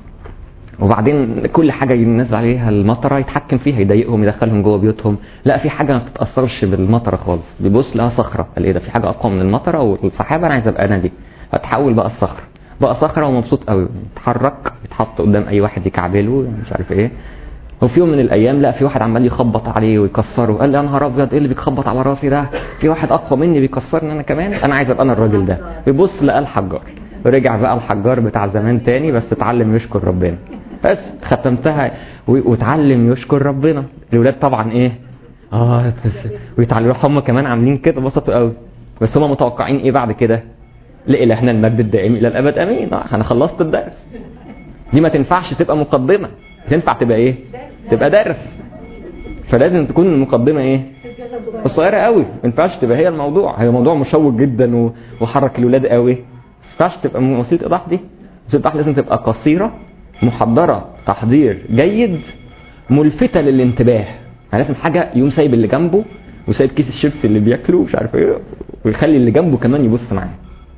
وبعدين كل حاجه ينزل عليها المطره يتحكم فيها يضايقهم يدخلهم جوه بيوتهم لا في حاجه ما بتتاثرش بالمطره خالص بيبص لها صخره قال ايه ده في حاجه اقوى من المطره والسحابه انا عايز ابقى انا دي فتحول بقى الصخره بقى صخره ومبسوط قوي يتحرك يتحط قدام اي واحد يكعبله مش عارف ايه وفي يوم من الايام لا في واحد عمال يخبط عليه ويكسره قال لي يا نهار ابيض ايه اللي بيخبط على راسي ده في واحد اقوى مني بيكسرني انا كمان انا عايز ابقى انا الراجل ده بيبص لقى الحجار ورجع بقى الحجار بتاع زمان تاني بس اتعلم يشكر ربنا بس ختمتها و- وتعلم يشكر ربنا الولاد طبعا ايه اه تس- ويتعلموا هم كمان عاملين كده بسطوا قوي بس هم متوقعين ايه بعد كده لإلهنا المجد الدائم الى الابد امين اه انا خلصت الدرس دي ما تنفعش تبقى مقدمه تنفع تبقى ايه تبقى درس فلازم تكون المقدمه ايه قصيره قوي ما ينفعش تبقى هي الموضوع هي موضوع مشوق جدا و- وحرك الولاد قوي ما ينفعش تبقى من وسيله ايضاح دي وسيله ايضاح لازم تبقى قصيره محضره تحضير جيد ملفته للانتباه يعني لازم حاجه يقوم سايب اللي جنبه وسايب كيس الشيبسي اللي بياكله ومش عارف ايه ويخلي اللي جنبه كمان يبص معاه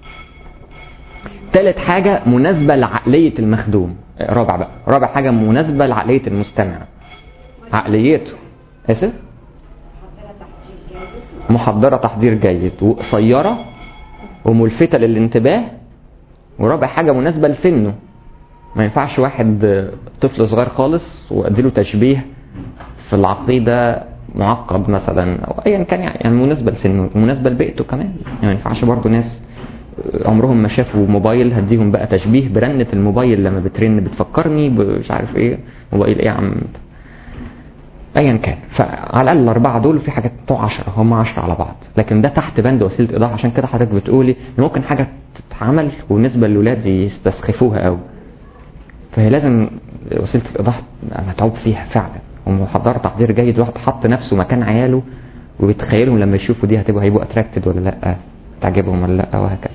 تالت حاجة مناسبة لعقلية المخدوم رابع بقى رابع حاجة مناسبة لعقلية المستمع عقليته اسف محضرة تحضير جيد وقصيرة وملفتة للانتباه ورابع حاجة مناسبة لسنه ما ينفعش واحد طفل صغير خالص واديله تشبيه في العقيدة معقد مثلا او ايا كان يعني يعني مناسبة لسنه مناسبة لبيئته كمان يعني ما ينفعش برضه ناس عمرهم ما شافوا موبايل هديهم بقى تشبيه برنة الموبايل لما بترن بتفكرني مش عارف ايه موبايل ايه يا عم انت ايا كان فعلى الاقل الاربعه دول في حاجات بتوع 10 هم 10 على بعض لكن ده تحت بند وسيله ايضاح عشان كده حضرتك بتقولي ان ممكن حاجه تتعمل وبالنسبه للاولاد يستسخفوها قوي فهي لازم وسيله الايضاح تبقى متعوب فيها فعلا ومحضره تحضير جيد واحد حط نفسه مكان عياله وبيتخيلهم لما يشوفوا دي هتبقى هيبقوا اتراكتد ولا لا تعجبهم ولا لا وهكذا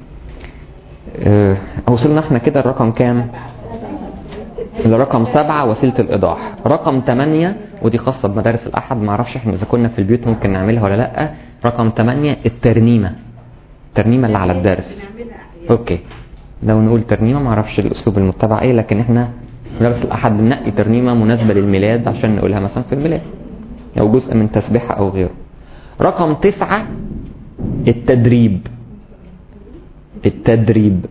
أه وصلنا احنا كده الرقم كام الرقم سبعة وسيلة الإيضاح رقم ثمانية ودي خاصة بمدارس الأحد ما اعرفش احنا إذا كنا في البيوت ممكن نعملها ولا لأ رقم ثمانية الترنيمة الترنيمة اللي على الدرس أوكي لو نقول ترنيمة ما اعرفش الأسلوب المتبع إيه لكن احنا في مدارس الأحد بننقي ترنيمة مناسبة للميلاد عشان نقولها مثلا في الميلاد أو جزء من تسبيحة أو غيره رقم تسعة التدريب التدريب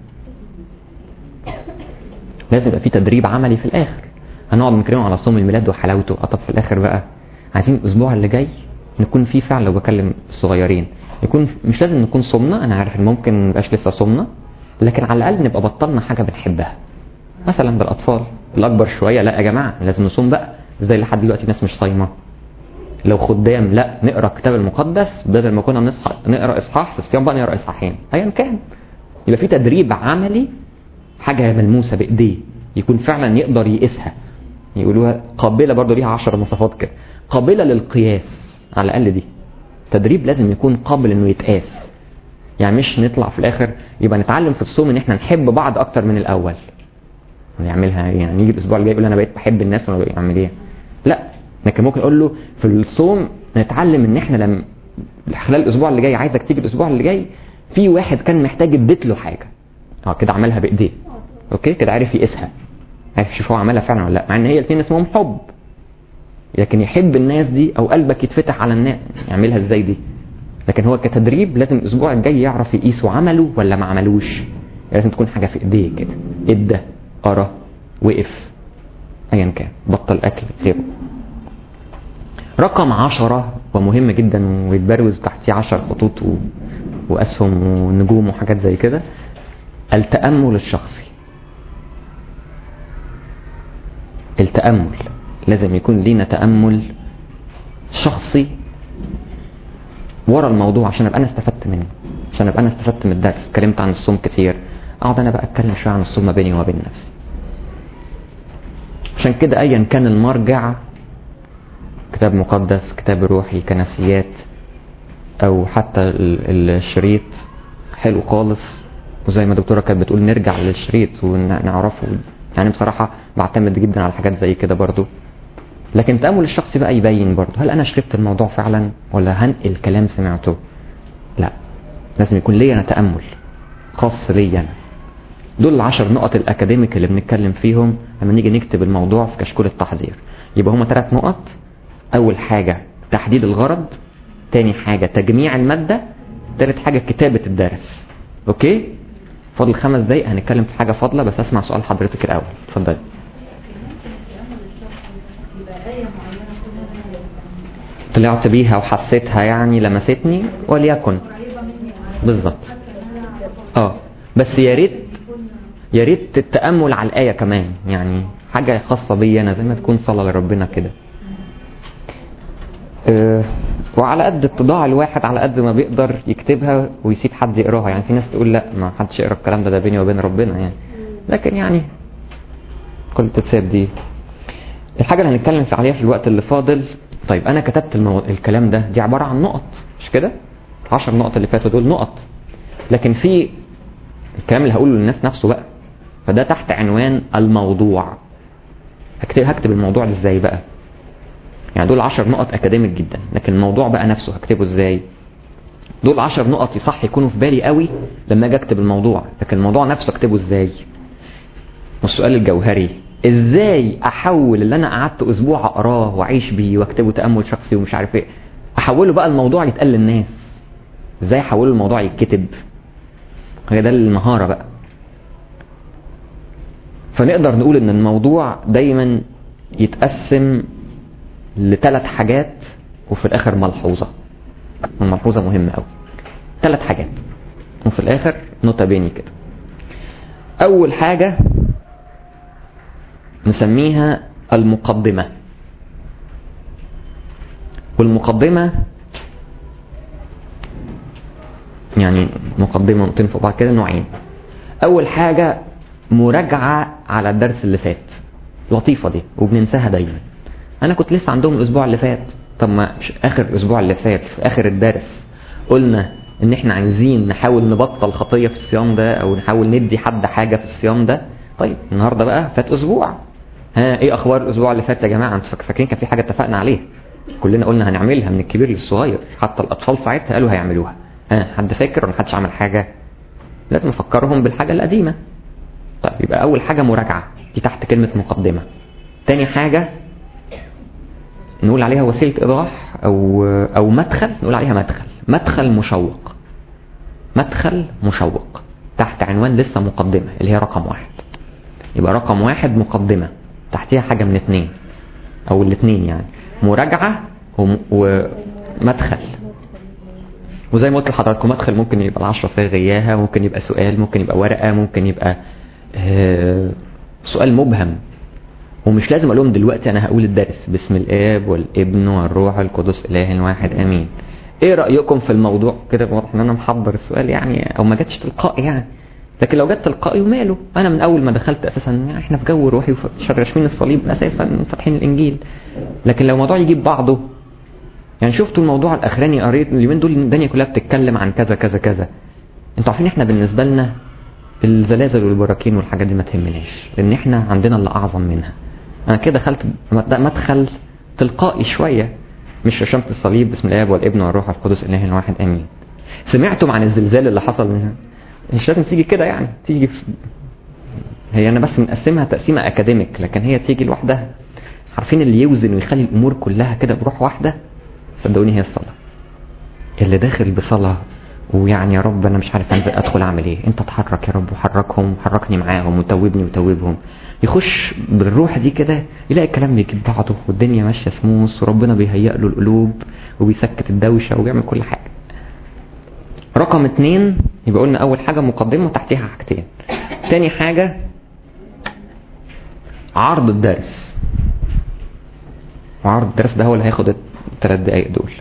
لازم يبقى في تدريب عملي في الاخر هنقعد نتكلم على صوم الميلاد وحلاوته طب في الاخر بقى عايزين الاسبوع اللي جاي نكون فيه فعلا لو بكلم الصغيرين يكون مش لازم نكون صمنا انا عارف ان ممكن ما نبقاش لسه صمنا لكن على الاقل نبقى بطلنا حاجه بنحبها مثلا بالاطفال الاكبر شويه لا يا جماعه لازم نصوم بقى زي لحد دلوقتي ناس مش صايمه لو خدام لا نقرا الكتاب المقدس بدل ما كنا نصحى نقرا اصحاح في الصيام بقى نقرا اصحاحين ايا كان يبقى في تدريب عملي حاجه ملموسه بايديه يكون فعلا يقدر يقيسها يقولوها قابله برضه ليها 10 مواصفات كده قابله للقياس على الاقل دي تدريب لازم يكون قابل انه يتقاس يعني مش نطلع في الاخر يبقى نتعلم في الصوم ان احنا نحب بعض اكتر من الاول نعملها ايه يعني يجي الاسبوع الجاي يقول انا بقيت بحب الناس وانا بقيت اعمل ايه لا لكن ممكن اقول له في الصوم نتعلم ان احنا لما خلال الاسبوع اللي جاي عايزك تيجي الاسبوع اللي جاي في واحد كان محتاج اديت له حاجه اه كده عملها بايديه اوكي كده عارف يقيسها عارف يشوف هو عملها فعلا ولا لا مع ان هي الاثنين اسمهم حب لكن يحب الناس دي او قلبك يتفتح على الناس يعملها ازاي دي لكن هو كتدريب لازم الاسبوع الجاي يعرف يقيسه عمله ولا ما عملوش لازم تكون حاجه في ايديه كده ادى قرا وقف ايا كان بطل اكل غيره رقم عشرة ومهم جدا ويتبروز تحتيه عشر خطوط و... واسهم ونجوم وحاجات زي كده التأمل الشخصي التأمل لازم يكون لينا تأمل شخصي ورا الموضوع عشان ابقى انا استفدت منه عشان ابقى انا استفدت من الدرس اتكلمت عن الصوم كتير اقعد انا بقى اتكلم شويه عن الصوم ما بيني وما بين نفسي عشان كده ايا كان المرجع كتاب مقدس كتاب روحي كنسيات او حتى ال- الشريط حلو خالص وزي ما الدكتوره كانت بتقول نرجع للشريط ونعرفه يعني بصراحه بعتمد جدا على حاجات زي كده برضو لكن التأمل الشخصي بقى يبين برضو هل انا شربت الموضوع فعلا ولا هنقل كلام سمعته لا لازم يكون ليا انا تأمل خاص ليا انا دول العشر نقط الاكاديميك اللي بنتكلم فيهم لما نيجي نكتب الموضوع في كشكول التحضير يبقى هما ثلاث نقط اول حاجة تحديد الغرض تاني حاجة تجميع المادة تالت حاجة كتابة الدرس اوكي فاضل خمس دقايق هنتكلم في حاجة فاضلة بس اسمع سؤال حضرتك الاول اتفضلي طلعت بيها وحسيتها يعني لمستني وليكن بالظبط اه بس يا ريت يا ريت التامل على الايه كمان يعني حاجه خاصه بيا انا زي ما تكون صلاه لربنا كده آه، وعلى قد اتضاع الواحد على قد ما بيقدر يكتبها ويسيب حد يقراها يعني في ناس تقول لا ما حدش يقرا الكلام ده ده بيني وبين ربنا يعني لكن يعني كل تتساب دي الحاجة اللي هنتكلم في عليها في الوقت اللي فاضل طيب انا كتبت المو... الكلام ده دي عبارة عن نقط مش كده العشر نقط اللي فاتوا دول نقط لكن في الكلام اللي هقوله للناس نفسه بقى فده تحت عنوان الموضوع هكتب هكتب الموضوع ده ازاي بقى يعني دول عشر نقط اكاديميك جدا لكن الموضوع بقى نفسه هكتبه ازاي دول عشر نقط يصح يكونوا في بالي قوي لما اجي اكتب الموضوع لكن الموضوع نفسه اكتبه ازاي والسؤال الجوهري ازاي احول اللي انا قعدت اسبوع اقراه واعيش بيه واكتبه تامل شخصي ومش عارف ايه احوله بقى الموضوع يتقال للناس ازاي احوله الموضوع يتكتب هي ده المهاره بقى فنقدر نقول ان الموضوع دايما يتقسم لثلاث حاجات وفي الاخر ملحوظه الملحوظه مهمه قوي ثلاث حاجات وفي الاخر نوتة بيني كده اول حاجه نسميها المقدمة والمقدمة يعني مقدمة نقطتين فوق بعض كده نوعين أول حاجة مراجعة على الدرس اللي فات لطيفة دي وبننساها دايما أنا كنت لسه عندهم الأسبوع اللي فات طب ما مش آخر الأسبوع اللي فات في آخر الدرس قلنا إن إحنا عايزين نحاول نبطل خطية في الصيام ده أو نحاول ندي حد حاجة في الصيام ده طيب النهارده بقى فات أسبوع ها ايه اخبار الاسبوع اللي فات يا جماعه انتوا فاك- فاكرين كان في حاجه اتفقنا عليها كلنا قلنا هنعملها من الكبير للصغير حتى الاطفال ساعتها قالوا هيعملوها ها حد فاكر ولا محدش عمل حاجه لازم افكرهم بالحاجه القديمه طيب يبقى اول حاجه مراجعه دي تحت كلمه مقدمه تاني حاجه نقول عليها وسيله ايضاح او او مدخل نقول عليها مدخل مدخل مشوق مدخل مشوق تحت عنوان لسه مقدمه اللي هي رقم واحد يبقى رقم واحد مقدمة تحتيها حاجة من اتنين او الاتنين يعني مراجعة وم- ومدخل وزي ما قلت لحضراتكم مدخل ممكن يبقى العشرة صيغ اياها ممكن يبقى سؤال ممكن يبقى ورقة ممكن يبقى آه، سؤال مبهم ومش لازم اقول لهم دلوقتي انا هقول الدرس باسم الاب والابن والروح القدس اله واحد امين ايه رايكم في الموضوع كده واضح ان انا محضر السؤال يعني او ما جاتش تلقائي يعني لكن لو جت تلقائي وماله انا من اول ما دخلت اساسا يعني احنا في جو روحي وشرشمين الصليب اساسا فاتحين الانجيل لكن لو الموضوع يجيب بعضه يعني شفتوا الموضوع الاخراني قريت اليومين دول الدنيا كلها بتتكلم عن كذا كذا كذا انتوا عارفين احنا بالنسبه لنا الزلازل والبراكين والحاجات دي ما تهمناش لان احنا عندنا اللي اعظم منها انا كده دخلت مد- مدخل تلقائي شويه مش رشمت الصليب باسم الاب والابن والروح القدس اله الواحد امين سمعتم عن الزلزال اللي حصل منها مش لازم تيجي كده يعني تيجي في هي انا بس مقسمها تقسيمه اكاديميك لكن هي تيجي لوحدها عارفين اللي يوزن ويخلي الامور كلها كده بروح واحده صدقوني هي الصلاه اللي داخل بصلاه ويعني يا رب انا مش عارف انزل ادخل اعمل ايه انت اتحرك يا رب وحركهم وحركني معاهم وتوبني وتوبهم يخش بالروح دي كده يلاقي الكلام بيجيب بعضه والدنيا ماشيه سموث وربنا بيهيئ له القلوب وبيسكت الدوشه وبيعمل كل حاجه رقم اتنين يبقى قلنا اول حاجه مقدمه وتحتيها حاجتين تاني حاجه عرض الدرس وعرض الدرس ده هو اللي هياخد الثلاث دقايق دول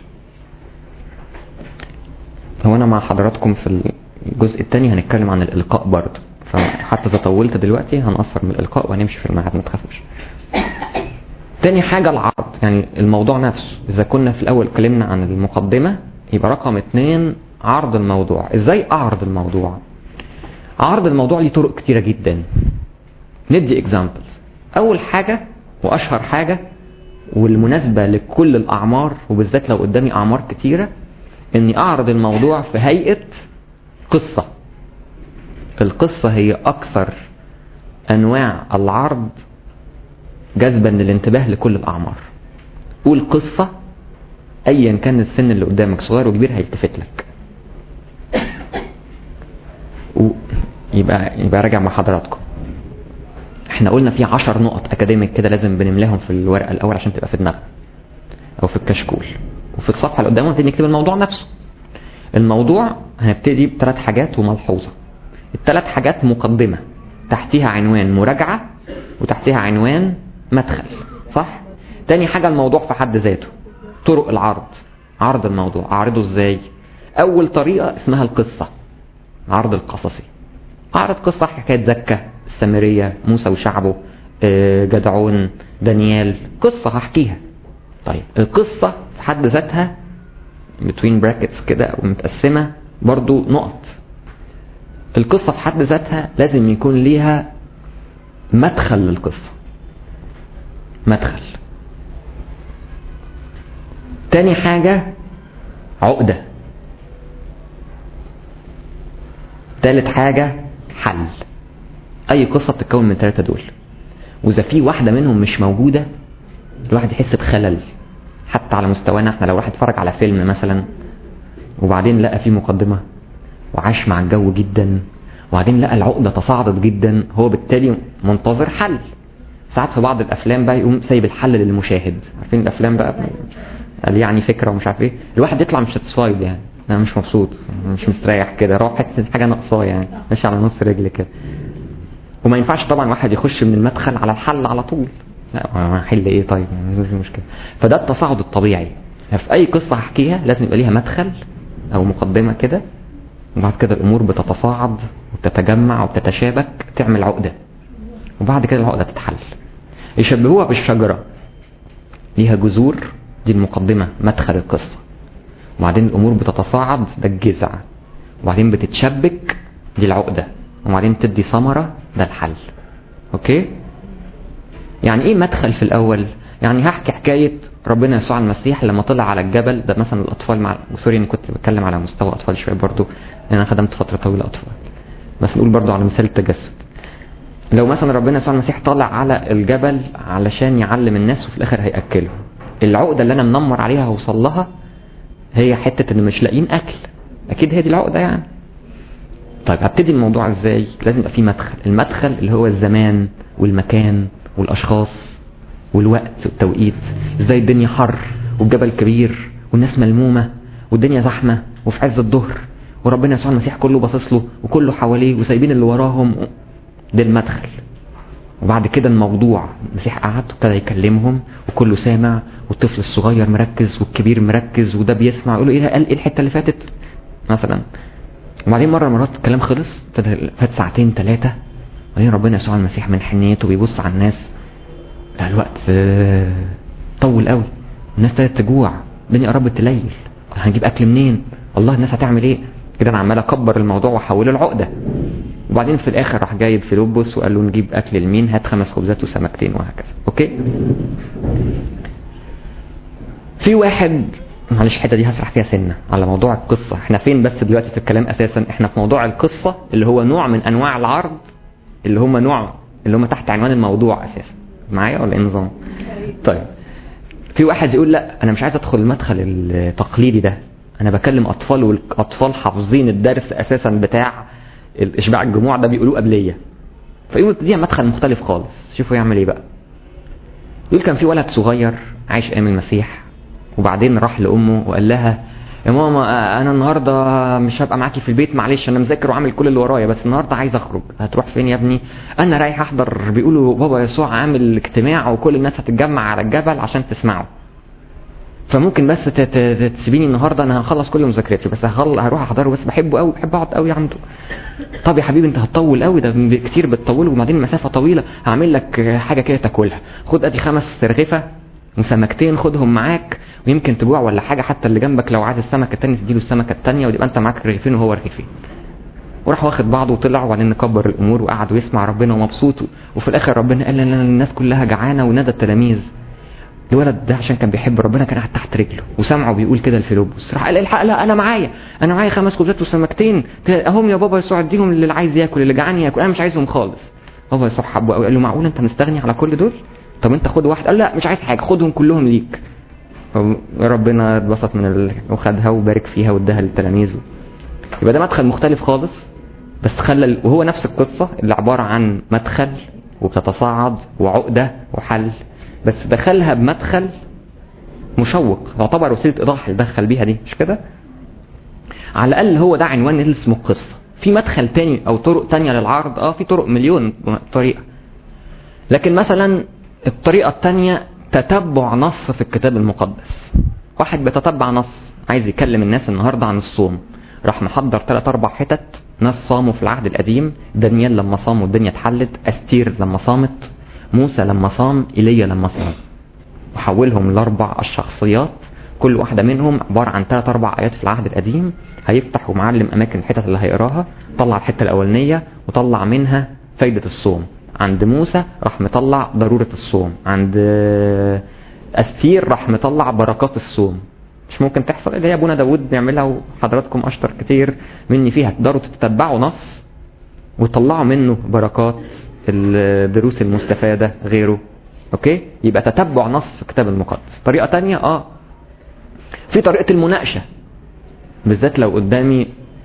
هو انا مع حضراتكم في الجزء الثاني هنتكلم عن الالقاء برضه فحتى اذا طولت دلوقتي هنقصر من الالقاء وهنمشي في الميعاد ما تخافوش تاني حاجة العرض يعني الموضوع نفسه إذا كنا في الأول اتكلمنا عن المقدمة يبقى رقم اتنين عرض الموضوع إزاي أعرض الموضوع عرض الموضوع ليه طرق كتيرة جدا ندي اكزامبلز أول حاجة وأشهر حاجة والمناسبة لكل الأعمار وبالذات لو قدامي أعمار كتيرة إني أعرض الموضوع في هيئة قصة القصة هي أكثر أنواع العرض جذبا للانتباه لكل الأعمار قول قصة أيا كان السن اللي قدامك صغير وكبير هيلتفت لك و... يبقى يبقى راجع مع حضراتكم احنا قلنا في عشر نقط اكاديميك كده لازم بنملاهم في الورقه الاول عشان تبقى في دماغنا او في الكشكول وفي الصفحه اللي قدامنا نبتدي نكتب الموضوع نفسه الموضوع هنبتدي بثلاث حاجات وملحوظه الثلاث حاجات مقدمه تحتيها عنوان مراجعة وتحتيها عنوان مدخل صح تاني حاجة الموضوع في حد ذاته طرق العرض عرض الموضوع اعرضه ازاي اول طريقة اسمها القصة عرض القصصي اعرض قصة حكاية زكا السامرية موسى وشعبه آه، جدعون دانيال قصة هحكيها طيب القصة في حد ذاتها between brackets كده او متقسمة برضو نقط القصة في حد ذاتها لازم يكون ليها مدخل للقصة مدخل تاني حاجة عقدة تالت حاجة حل أي قصة بتتكون من التلاتة دول وإذا في واحدة منهم مش موجودة الواحد يحس بخلل حتى على مستوانا احنا لو واحد اتفرج على فيلم مثلا وبعدين لقى فيه مقدمة وعاش مع الجو جدا وبعدين لقى العقدة تصاعدت جدا هو بالتالي منتظر حل ساعات في بعض الافلام بقى يقوم سايب الحل للمشاهد عارفين الافلام بقى قال يعني فكره ومش عارف ايه الواحد يطلع مش ساتسفايد يعني انا مش مبسوط مش مستريح كده روح حته حاجه ناقصاه يعني ماشي على نص رجل كده وما ينفعش طبعا واحد يخش من المدخل على الحل على طول لا ما هحل ايه طيب ما في مشكله فده التصاعد الطبيعي في اي قصه هحكيها لازم يبقى ليها مدخل او مقدمه كده وبعد كده الامور بتتصاعد وتتجمع وتتشابك تعمل عقده وبعد كده العقده تتحل يشبهوها بالشجره ليها جذور دي المقدمه مدخل القصه وبعدين الامور بتتصاعد ده الجذع وبعدين بتتشبك دي العقده وبعدين تدي ثمره ده الحل اوكي يعني ايه مدخل في الاول يعني هحكي حكاية ربنا يسوع المسيح لما طلع على الجبل ده مثلا الاطفال مع سوري انا كنت بتكلم على مستوى اطفال شويه برضو لان انا خدمت فتره طويله اطفال بس نقول برضو على مثال التجسد لو مثلا ربنا يسوع المسيح طالع على الجبل علشان يعلم الناس وفي الاخر هياكلهم العقده اللي انا منمر عليها هوصل لها هي حته ان مش لاقيين اكل اكيد هي دي العقده يعني طيب هبتدي الموضوع ازاي لازم يبقى في مدخل المدخل اللي هو الزمان والمكان والاشخاص والوقت والتوقيت ازاي الدنيا حر والجبل كبير والناس ملمومة والدنيا زحمة وفي عز الظهر وربنا يسوع المسيح كله باصص له وكله حواليه وسايبين اللي وراهم ده المدخل وبعد كده الموضوع المسيح قعد وابتدى يكلمهم وكله سامع والطفل الصغير مركز والكبير مركز وده بيسمع يقول له ايه قال ايه الحته اللي فاتت مثلا وبعدين مره مرات الكلام خلص ابتدى فات ساعتين ثلاثه وبعدين ربنا يسوع المسيح من حنيته بيبص على الناس لا الوقت آه، طول قوي الناس ابتدت تجوع الدنيا قربت تليل هنجيب اكل منين الله الناس هتعمل ايه كده انا عمال اكبر الموضوع واحوله لعقده وبعدين في الاخر راح جايب فيلبس وقال له نجيب اكل لمين هات خمس خبزات وسمكتين وهكذا اوكي في واحد معلش الحته دي هسرح فيها سنه على موضوع القصه احنا فين بس دلوقتي في الكلام اساسا احنا في موضوع القصه اللي هو نوع من انواع العرض اللي هم نوع اللي هم تحت عنوان الموضوع اساسا معايا ولا ايه النظام طيب في واحد يقول لا انا مش عايز ادخل المدخل التقليدي ده انا بكلم اطفال والاطفال حافظين الدرس اساسا بتاع الاشباع الجموع ده بيقولوه قبليه فيقول دي مدخل مختلف خالص شوفوا يعمل ايه بقى يقول كان في ولد صغير عايش ايام المسيح وبعدين راح لامه وقال لها يا ماما آه، انا النهارده مش هبقى معاكي في البيت معلش انا مذاكر وعامل كل اللي ورايا بس النهارده عايز اخرج هتروح فين يا ابني انا رايح احضر بيقولوا بابا يسوع عامل اجتماع وكل الناس هتتجمع على الجبل عشان تسمعه فممكن بس ت- ت- تسيبيني النهارده انا هخلص كل مذاكرتي بس هخل... هروح احضره بس بحبه قوي بحب اقعد قوي عنده طب يا حبيبي انت هتطول قوي ده كتير بتطوله وبعدين المسافه طويله هعمل لك حاجه كده تاكلها خد ادي خمس رغيفه وسمكتين خدهم معاك ويمكن تجوع ولا حاجه حتى اللي جنبك لو عايز السمكه التانيه تديله السمكه التانيه ويبقى انت معاك رغيفين وهو رغيفين وراح واخد بعضه وطلع وبعدين نكبر الامور وقعد ويسمع ربنا ومبسوط وفي الاخر ربنا قال لنا الناس كلها جعانه ونادى التلاميذ الولد ده عشان كان بيحب ربنا كان قاعد تحت رجله وسمعه بيقول كده لفيلبس راح قال الحق لا انا معايا انا معايا خمس خبزات وسمكتين اهم يا بابا يسوع اديهم للي عايز ياكل اللي جعان ياكل انا مش عايزهم خالص بابا يسوع حبه قوي قال له معقول انت مستغني على كل دول طب انت خد واحد قال لا مش عايز حاجه خدهم كلهم ليك ربنا اتبسط من ال... وخدها وبارك فيها واداها للتلاميذ يبقى ده مدخل مختلف خالص بس خلى وهو نفس القصة اللي عبارة عن مدخل وبتتصاعد وعقدة وحل بس دخلها بمدخل مشوق تعتبر وسيلة إيضاح اللي دخل بيها دي مش كده على الأقل هو ده عنوان اللي اسمه القصة في مدخل تاني او طرق تانية للعرض اه في طرق مليون طريقة لكن مثلا الطريقة التانية تتبع نص في الكتاب المقدس واحد بيتتبع نص عايز يكلم الناس النهاردة عن الصوم راح محضر ثلاث اربع حتت ناس صاموا في العهد القديم دانيال لما صام والدنيا اتحلت استير لما صامت موسى لما صام ايليا لما صام وحولهم لاربع الشخصيات كل واحدة منهم عبارة عن ثلاث اربع ايات في العهد القديم هيفتح ومعلم اماكن الحتت اللي هيقراها طلع الحتة الاولانية وطلع منها فايدة الصوم عند موسى راح مطلع ضرورة الصوم عند استير راح مطلع بركات الصوم مش ممكن تحصل اللي هي ابونا داود بيعملها وحضراتكم اشطر كتير مني فيها تقدروا تتبعوا نص وتطلعوا منه بركات الدروس المستفادة غيره اوكي يبقى تتبع نص في الكتاب المقدس طريقة تانية اه في طريقة المناقشة بالذات لو قدامي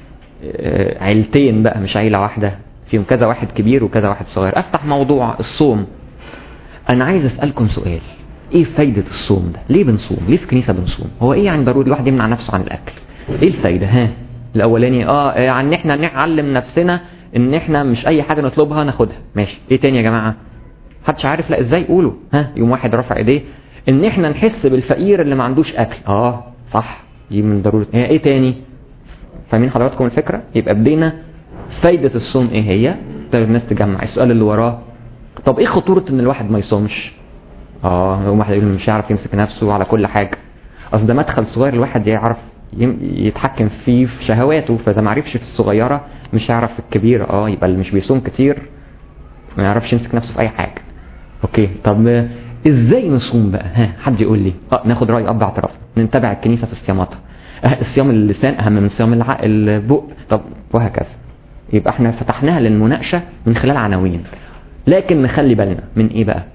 عيلتين بقى مش عيلة واحدة فيهم كذا واحد كبير وكذا واحد صغير افتح موضوع الصوم انا عايز اسألكم سؤال ايه فايدة الصوم ده ليه بنصوم ليه في الكنيسة بنصوم هو ايه يعني ضروري الواحد يمنع نفسه عن الاكل ايه الفايدة ها الاولاني اه يعني احنا نعلم نفسنا ان احنا مش اي حاجة نطلبها ناخدها ماشي ايه تاني يا جماعة محدش عارف لا ازاي قولوا ها يوم واحد رفع ايديه ان احنا نحس بالفقير اللي ما عندوش اكل اه صح دي من ضرورة ايه, ايه تاني فاهمين حضراتكم الفكرة يبقى بدينا فايدة الصوم ايه هي تقدر الناس تجمع السؤال اللي وراه طب ايه خطورة ان الواحد ما يصومش اه يوم واحد يقول مش هيعرف يمسك نفسه على كل حاجة اصل ده مدخل صغير الواحد يعرف يتحكم فيه في شهواته فاذا ما عرفش في الصغيرة مش هيعرف في الكبيرة اه يبقى اللي مش بيصوم كتير ما يعرفش يمسك نفسه في اي حاجة اوكي طب ازاي نصوم بقى ها حد يقول لي اه ناخد رأي اب اعتراف نتبع الكنيسة في صياماتها اه الصيام اللسان اهم من صيام الع... البق طب وهكذا يبقى احنا فتحناها للمناقشة من خلال عناوين لكن نخلي بالنا من ايه بقى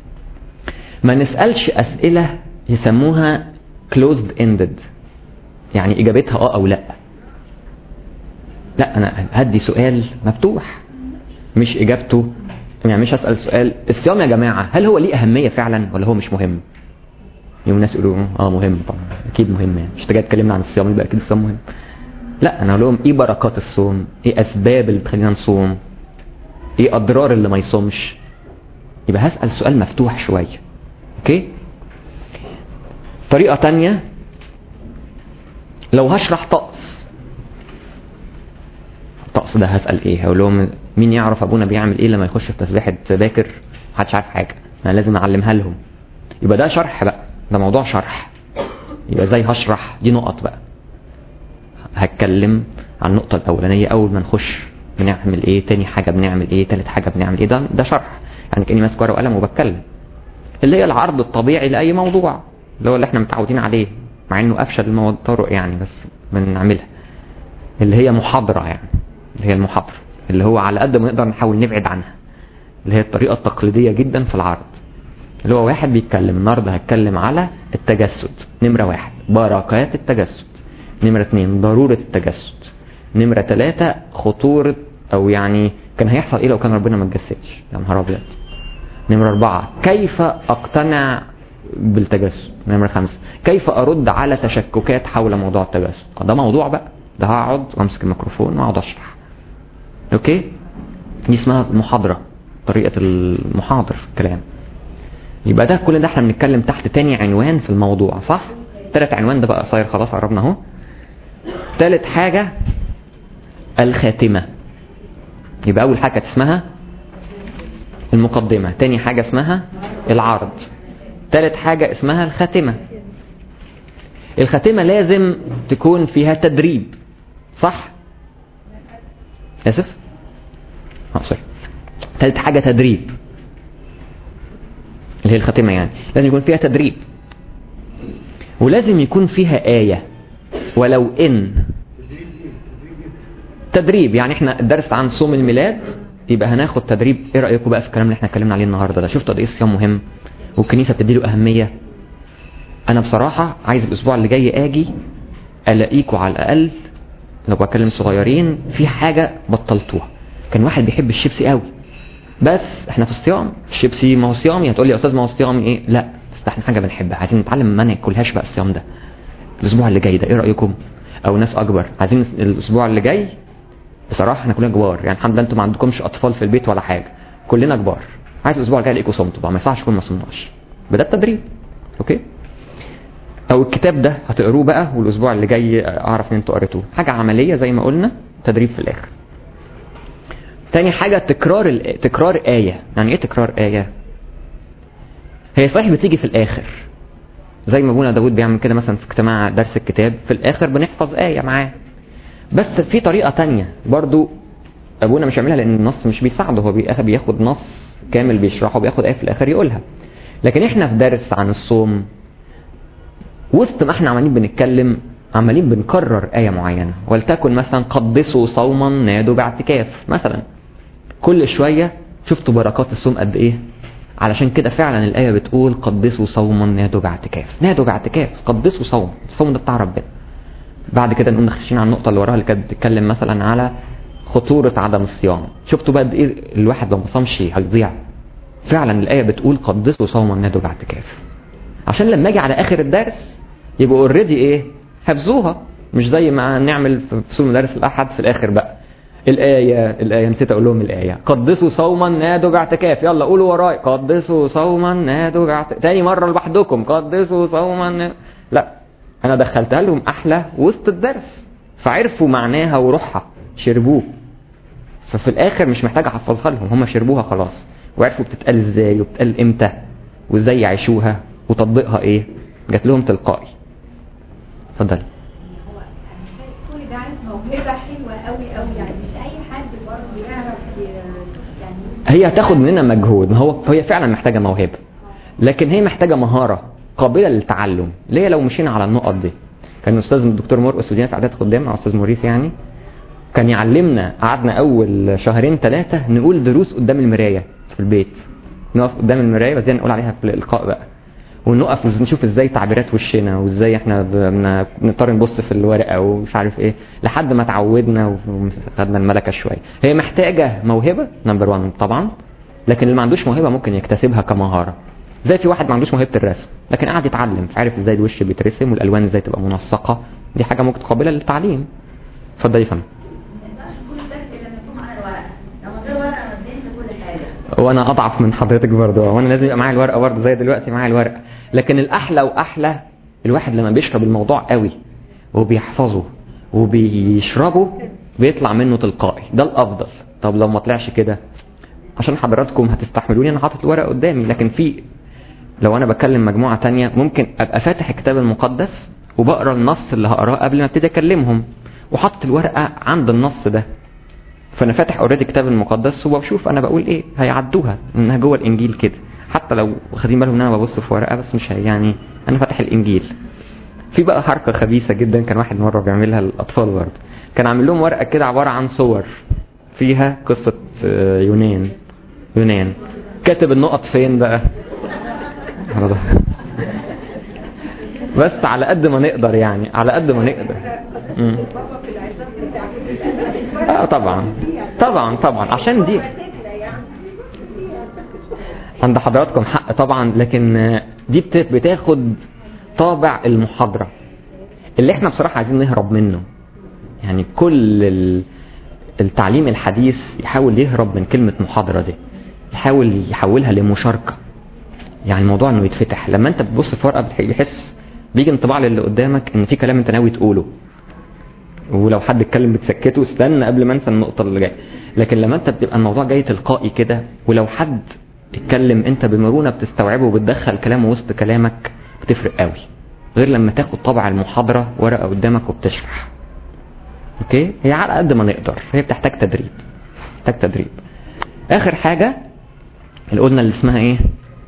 ما نسألش اسئلة يسموها closed ended يعني اجابتها اه او لا لا انا هدي سؤال مفتوح مش اجابته يعني مش هسأل سؤال الصيام يا جماعة هل هو ليه اهمية فعلا ولا هو مش مهم يوم الناس يقولوا اه مهم طبعا اكيد مهم يعني مش جاي اتكلمنا عن الصيام يبقى اكيد الصيام مهم لا انا اقول لهم ايه بركات الصوم ايه اسباب اللي بتخلينا نصوم ايه اضرار اللي ما يصومش يبقى هسأل سؤال مفتوح شوية اوكي طريقة تانية لو هشرح طقس الطقس ده هسأل ايه هقول لهم مين يعرف ابونا بيعمل ايه لما يخش في تسبيحة باكر محدش عارف حاجة انا لازم اعلمها لهم يبقى ده شرح بقى ده موضوع شرح يبقى ازاي هشرح دي نقط بقى هتكلم عن النقطة الأولانية أول ما نخش بنعمل إيه تاني حاجة بنعمل إيه تالت حاجة بنعمل إيه ده ده شرح يعني كأني ماسك ورقة وقلم وبتكلم اللي هي العرض الطبيعي لأي موضوع اللي هو اللي احنا متعودين عليه مع إنه أفشل المطرق يعني بس بنعملها اللي هي محاضرة يعني اللي هي المحاضرة اللي هو على قد ما نقدر نحاول نبعد عنها اللي هي الطريقة التقليدية جدا في العرض اللي هو واحد بيتكلم النهارده هتكلم على التجسد نمرة واحد بركات التجسد نمرة اتنين ضرورة التجسد نمرة تلاتة خطورة او يعني كان هيحصل ايه لو كان ربنا ما اتجسدش يا نهار ابيض نمرة اربعة كيف اقتنع بالتجسد نمرة خمسة كيف ارد على تشككات حول موضوع التجسد ده موضوع بقى ده هقعد وامسك الميكروفون واقعد اشرح اوكي دي اسمها المحاضرة طريقة المحاضر في الكلام يبقى ده كل ده احنا بنتكلم تحت تاني عنوان في الموضوع صح تالت عنوان ده بقى قصير خلاص قربنا اهو تالت حاجة الخاتمة يبقى اول حاجة اسمها المقدمة تاني حاجة اسمها العرض تالت حاجة اسمها الخاتمة الخاتمة لازم تكون فيها تدريب صح اسف اه سوري تالت حاجة تدريب اللي هي الخاتمة يعني لازم يكون فيها تدريب ولازم يكون فيها آية ولو إن تدريب يعني احنا الدرس عن صوم الميلاد يبقى هناخد تدريب ايه رأيكم بقى في الكلام اللي احنا اتكلمنا عليه النهاردة ده شفتوا قد ايه الصيام مهم والكنيسة بتديله أهمية انا بصراحة عايز الاسبوع اللي جاي اجي الاقيكوا على الاقل لو بكلم صغيرين في حاجة بطلتوها كان واحد بيحب الشيبسي قوي بس احنا في الصيام الشيبسي ما هو صيامي هتقول لي يا استاذ ما هو صيامي ايه لا بس احنا حاجه بنحبها عايزين نتعلم ما ناكلهاش بقى الصيام ده الاسبوع اللي جاي ده ايه رايكم او ناس اكبر عايزين الاسبوع اللي جاي بصراحه احنا كلنا كبار يعني الحمد لله انتوا ما عندكمش اطفال في البيت ولا حاجه كلنا كبار عايز الاسبوع الجاي الاقيكم صمتوا بقى ما يصحش يكون ما صمناش بدأ التدريب اوكي او الكتاب ده هتقروه بقى والاسبوع اللي جاي اعرف ان انتوا قريتوه حاجه عمليه زي ما قلنا تدريب في الاخر تاني حاجه تكرار ال... تكرار ايه يعني ايه تكرار ايه هي صحيح بتيجي في الاخر زي ما ابونا داود بيعمل كده مثلا في اجتماع درس الكتاب في الاخر بنحفظ ايه معاه بس في طريقه تانية برضو ابونا مش يعملها لان النص مش بيساعده هو بياخ- بياخد نص كامل بيشرحه بياخد ايه في الاخر يقولها لكن احنا في درس عن الصوم وسط ما احنا عمالين بنتكلم عمالين بنكرر آية معينة ولتكن مثلا قدسوا صوما نادوا باعتكاف مثلا كل شوية شفتوا بركات الصوم قد ايه علشان كده فعلا الآية بتقول قدسوا صوما نادوا باعتكاف نادوا باعتكاف قدسوا صوم الصوم ده بتاع ربنا بعد كده نقوم داخلين على النقطة اللي وراها اللي كانت بتتكلم مثلا على خطورة عدم الصيام شفتوا بقى قد ايه الواحد لو ما صامش هيضيع فعلا الآية بتقول قدسوا صوما نادوا باعتكاف عشان لما اجي على اخر الدرس يبقوا اوريدي ايه حفظوها مش زي ما نعمل في فصول مدارس الاحد في الاخر بقى الآية الآية نسيت أقول لهم الآية قدسوا صوما نادوا باعتكاف يلا قولوا وراي قدسوا صوما نادوا باعتكاف تاني مرة لوحدكم قدسوا صوما نا- لا أنا دخلتها لهم أحلى وسط الدرس فعرفوا معناها وروحها شربوه ففي الآخر مش محتاج أحفظها لهم هم شربوها خلاص وعرفوا بتتقال إزاي وبتتقال إمتى وإزاي يعيشوها وتطبيقها إيه جات لهم تلقائي اتفضلي
هو أنا شايف كل ده عايز موهبة حلوة قوي قوي يعني مش أي حد برضه يعرف ي- يعني
هي هتاخد مننا مجهود ما هو هي فعلا محتاجه موهبه لكن هي محتاجه مهاره قابله للتعلم ليه لو مشينا على النقط دي كان الاستاذ الدكتور مرقس ودينا في اعداد قدام مع استاذ موريس يعني كان يعلمنا قعدنا اول شهرين ثلاثه نقول دروس قدام المرايه في البيت نقف قدام المرايه وزي نقول عليها في الالقاء بقى ونقف نشوف ازاي تعبيرات وشنا وازاي احنا بن- بنضطر نبص في الورقه ومش عارف ايه لحد ما اتعودنا وخدنا الملكه شويه هي محتاجه موهبه نمبر 1 طبعا لكن اللي ما عندوش موهبه ممكن يكتسبها كمهاره زي في واحد ما عندوش موهبه الرسم لكن قاعد يتعلم عارف ازاي الوش بيترسم والالوان ازاي تبقى منسقه دي حاجه ممكن قابله للتعليم اتفضل يا فندم
كل درس لما يكون معانا ورقة لو من غير ورقة ما بننسى كل حاجة
وانا اضعف من حضرتك برضه وانا لازم يبقى معايا الورقه برضه زي دلوقتي معايا الورقه لكن الاحلى واحلى الواحد لما بيشرب الموضوع قوي وبيحفظه وبيشربه بيطلع منه تلقائي ده الافضل طب لو ما طلعش كده عشان حضراتكم هتستحملوني انا حاطط الورقه قدامي لكن في لو انا بكلم مجموعه تانية ممكن ابقى فاتح الكتاب المقدس وبقرا النص اللي هقراه قبل ما ابتدي اكلمهم وحاطط الورقه عند النص ده فانا فاتح اوريدي الكتاب المقدس وبشوف انا بقول ايه هيعدوها انها جوه الانجيل كده حتى لو واخدين بالهم ان انا ببص في ورقه بس مش هي- يعني انا فاتح الانجيل في بقى حركه خبيثه جدا كان واحد مره بيعملها الاطفال برضه كان عامل لهم ورقه كده عباره عن صور فيها قصه آه، يونان يونان كاتب النقط فين بقى على ظهر. بس على قد ما نقدر يعني على قد ما نقدر مم.
بابا في العزام بتاعك
اه طبعا طبعا طبعا عشان دي
فكرة يعني
عند حضراتكم حق طبعا لكن آه، دي بت- بتاخد طابع المحاضرة اللي احنا بصراحة عايزين نهرب منه يعني كل ال- التعليم الحديث يحاول يهرب من كلمة محاضرة دي يحاول يحولها لمشاركة يعني الموضوع انه يتفتح لما انت بتبص في ورقة بتح- بيحس بيجي انطباع للي قدامك ان في كلام انت ناوي تقوله ولو حد اتكلم بتسكته استنى قبل ما انسى النقطة اللي جاية لكن لما انت بتبقى الموضوع جاي تلقائي كده ولو حد اتكلم انت بمرونة بتستوعبه وبتدخل كلامه وسط كلامك بتفرق قوي غير لما تاخد طبع المحاضرة ورقة قدامك وبتشرح اوكي هي على قد ما نقدر هي بتحتاج تدريب بتحتاج تدريب اخر حاجة اللي قلنا اللي اسمها ايه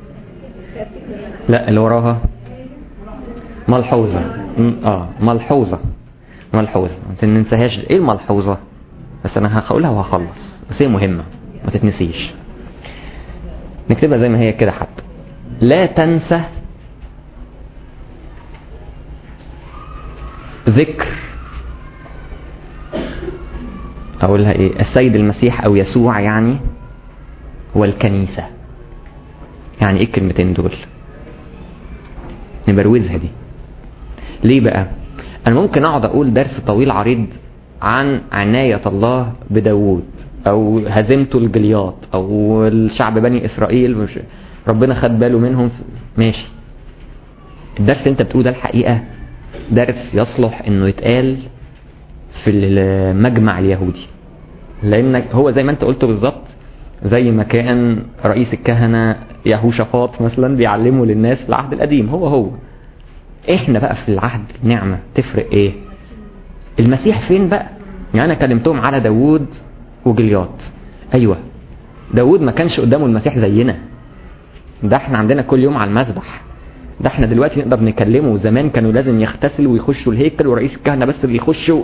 لا اللي وراها ملحوظة م- اه ملحوظة ملحوظة ما ننساهاش ايه الملحوظة بس انا هقولها وهخلص بس هي مهمة ما تتنسيش نكتبها زي ما هي كده حتى لا تنسى ذكر اقولها ايه السيد المسيح او يسوع يعني والكنيسة يعني ايه الكلمتين دول نبروزها دي ليه بقى انا ممكن اقعد اقول درس طويل عريض عن عناية الله بداوود او هزيمته الجلياط او الشعب بني اسرائيل مش ربنا خد باله منهم ماشي الدرس اللي انت بتقوله ده الحقيقة درس يصلح انه يتقال في المجمع اليهودي لانك هو زي ما انت قلته بالظبط زي ما كان رئيس الكهنة يهوشافاط مثلا بيعلمه للناس في العهد القديم هو هو احنا بقى في العهد النعمة تفرق ايه المسيح فين بقى يعني انا كلمتهم على داوود وجلياط ايوه داوود ما كانش قدامه المسيح زينا ده احنا عندنا كل يوم على المذبح ده احنا دلوقتي نقدر نكلمه زمان كانوا لازم يغتسلوا ويخشوا الهيكل ورئيس الكهنة بس اللي يخشوا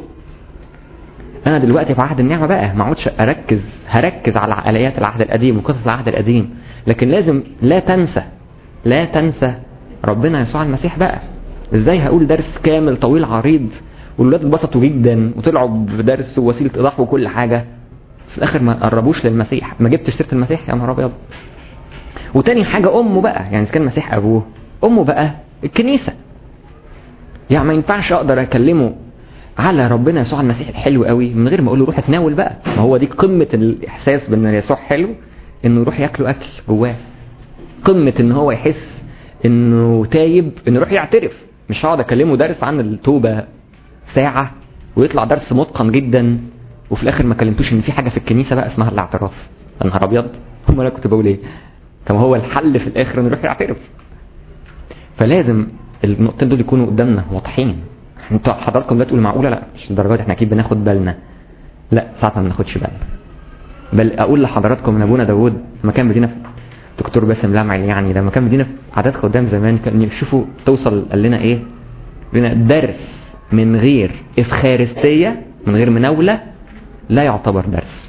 انا دلوقتي في عهد النعمة بقى ما اقعدش اركز هركز على آليات العهد القديم وقصص العهد القديم لكن لازم لا تنسى لا تنسى ربنا يسوع المسيح بقى ازاي هقول درس كامل طويل عريض والولاد اتبسطوا جدا وطلعوا بدرس ووسيلة ايضاح وكل حاجة بس في الاخر ما قربوش للمسيح ما جبتش سيرة المسيح يا نهار ابيض وتاني حاجة امه بقى يعني اذا كان المسيح ابوه امه بقى الكنيسة يعني ما ينفعش اقدر اكلمه على ربنا يسوع المسيح الحلو قوي من غير ما اقول له روح اتناول بقى ما هو دي قمة الاحساس بان يسوع حلو انه يروح ياكله اكل جواه قمة ان هو يحس انه تايب انه يروح يعترف مش هقعد اكلمه درس عن التوبة ساعة ويطلع درس متقن جدا وفي الاخر ما كلمتوش ان في حاجة في الكنيسة بقى اسمها الاعتراف يا نهار ابيض هم انا كنت بقول ايه طب هو الحل في الاخر انه يروح يعترف فلازم النقطتين دول يكونوا قدامنا واضحين انتوا حضراتكم ده تقولوا معقوله لا مش الدرجات احنا اكيد بناخد بالنا لا ساعات ما بناخدش بالنا بل اقول لحضراتكم ان ابونا داوود لما كان بيدينا في دكتور باسم لمعي يعني لما كان بيدينا في عادات خدام زمان كان يشوفوا توصل قال لنا ايه لنا درس من غير افخارستيه من غير مناوله لا يعتبر درس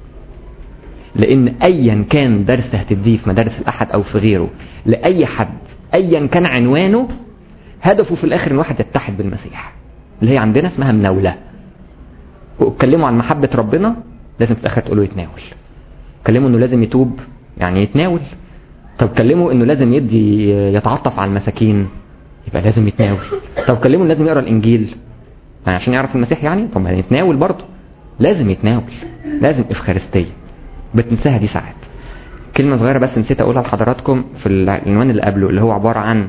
لان ايا كان درس هتديه في مدارس الاحد او في غيره لاي حد ايا كان عنوانه هدفه في الاخر ان واحد يتحد بالمسيح اللي هي عندنا اسمها مناولة واتكلموا عن محبة ربنا لازم في الاخر تقولوا يتناول اتكلموا انه لازم يتوب يعني يتناول طب كلموا انه لازم يدي يتعاطف على المساكين يبقى لازم يتناول طب كلموا لازم يقرا الانجيل يعني عشان يعرف المسيح يعني طب يعني يتناول برضه لازم يتناول لازم افخارستيه بتنساها دي ساعات كلمة صغيرة بس نسيت اقولها لحضراتكم في العنوان اللي قبله اللي هو عبارة عن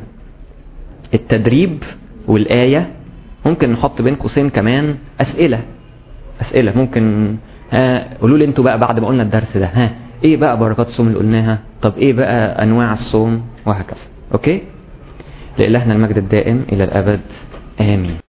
التدريب والآية ممكن نحط بين قوسين كمان أسئلة أسئلة ممكن ها قولوا لي انتوا بقى بعد ما قلنا الدرس ده ها ايه بقى بركات الصوم اللي قلناها طب ايه بقى انواع الصوم وهكذا اوكي لإلهنا المجد الدائم الى الابد امين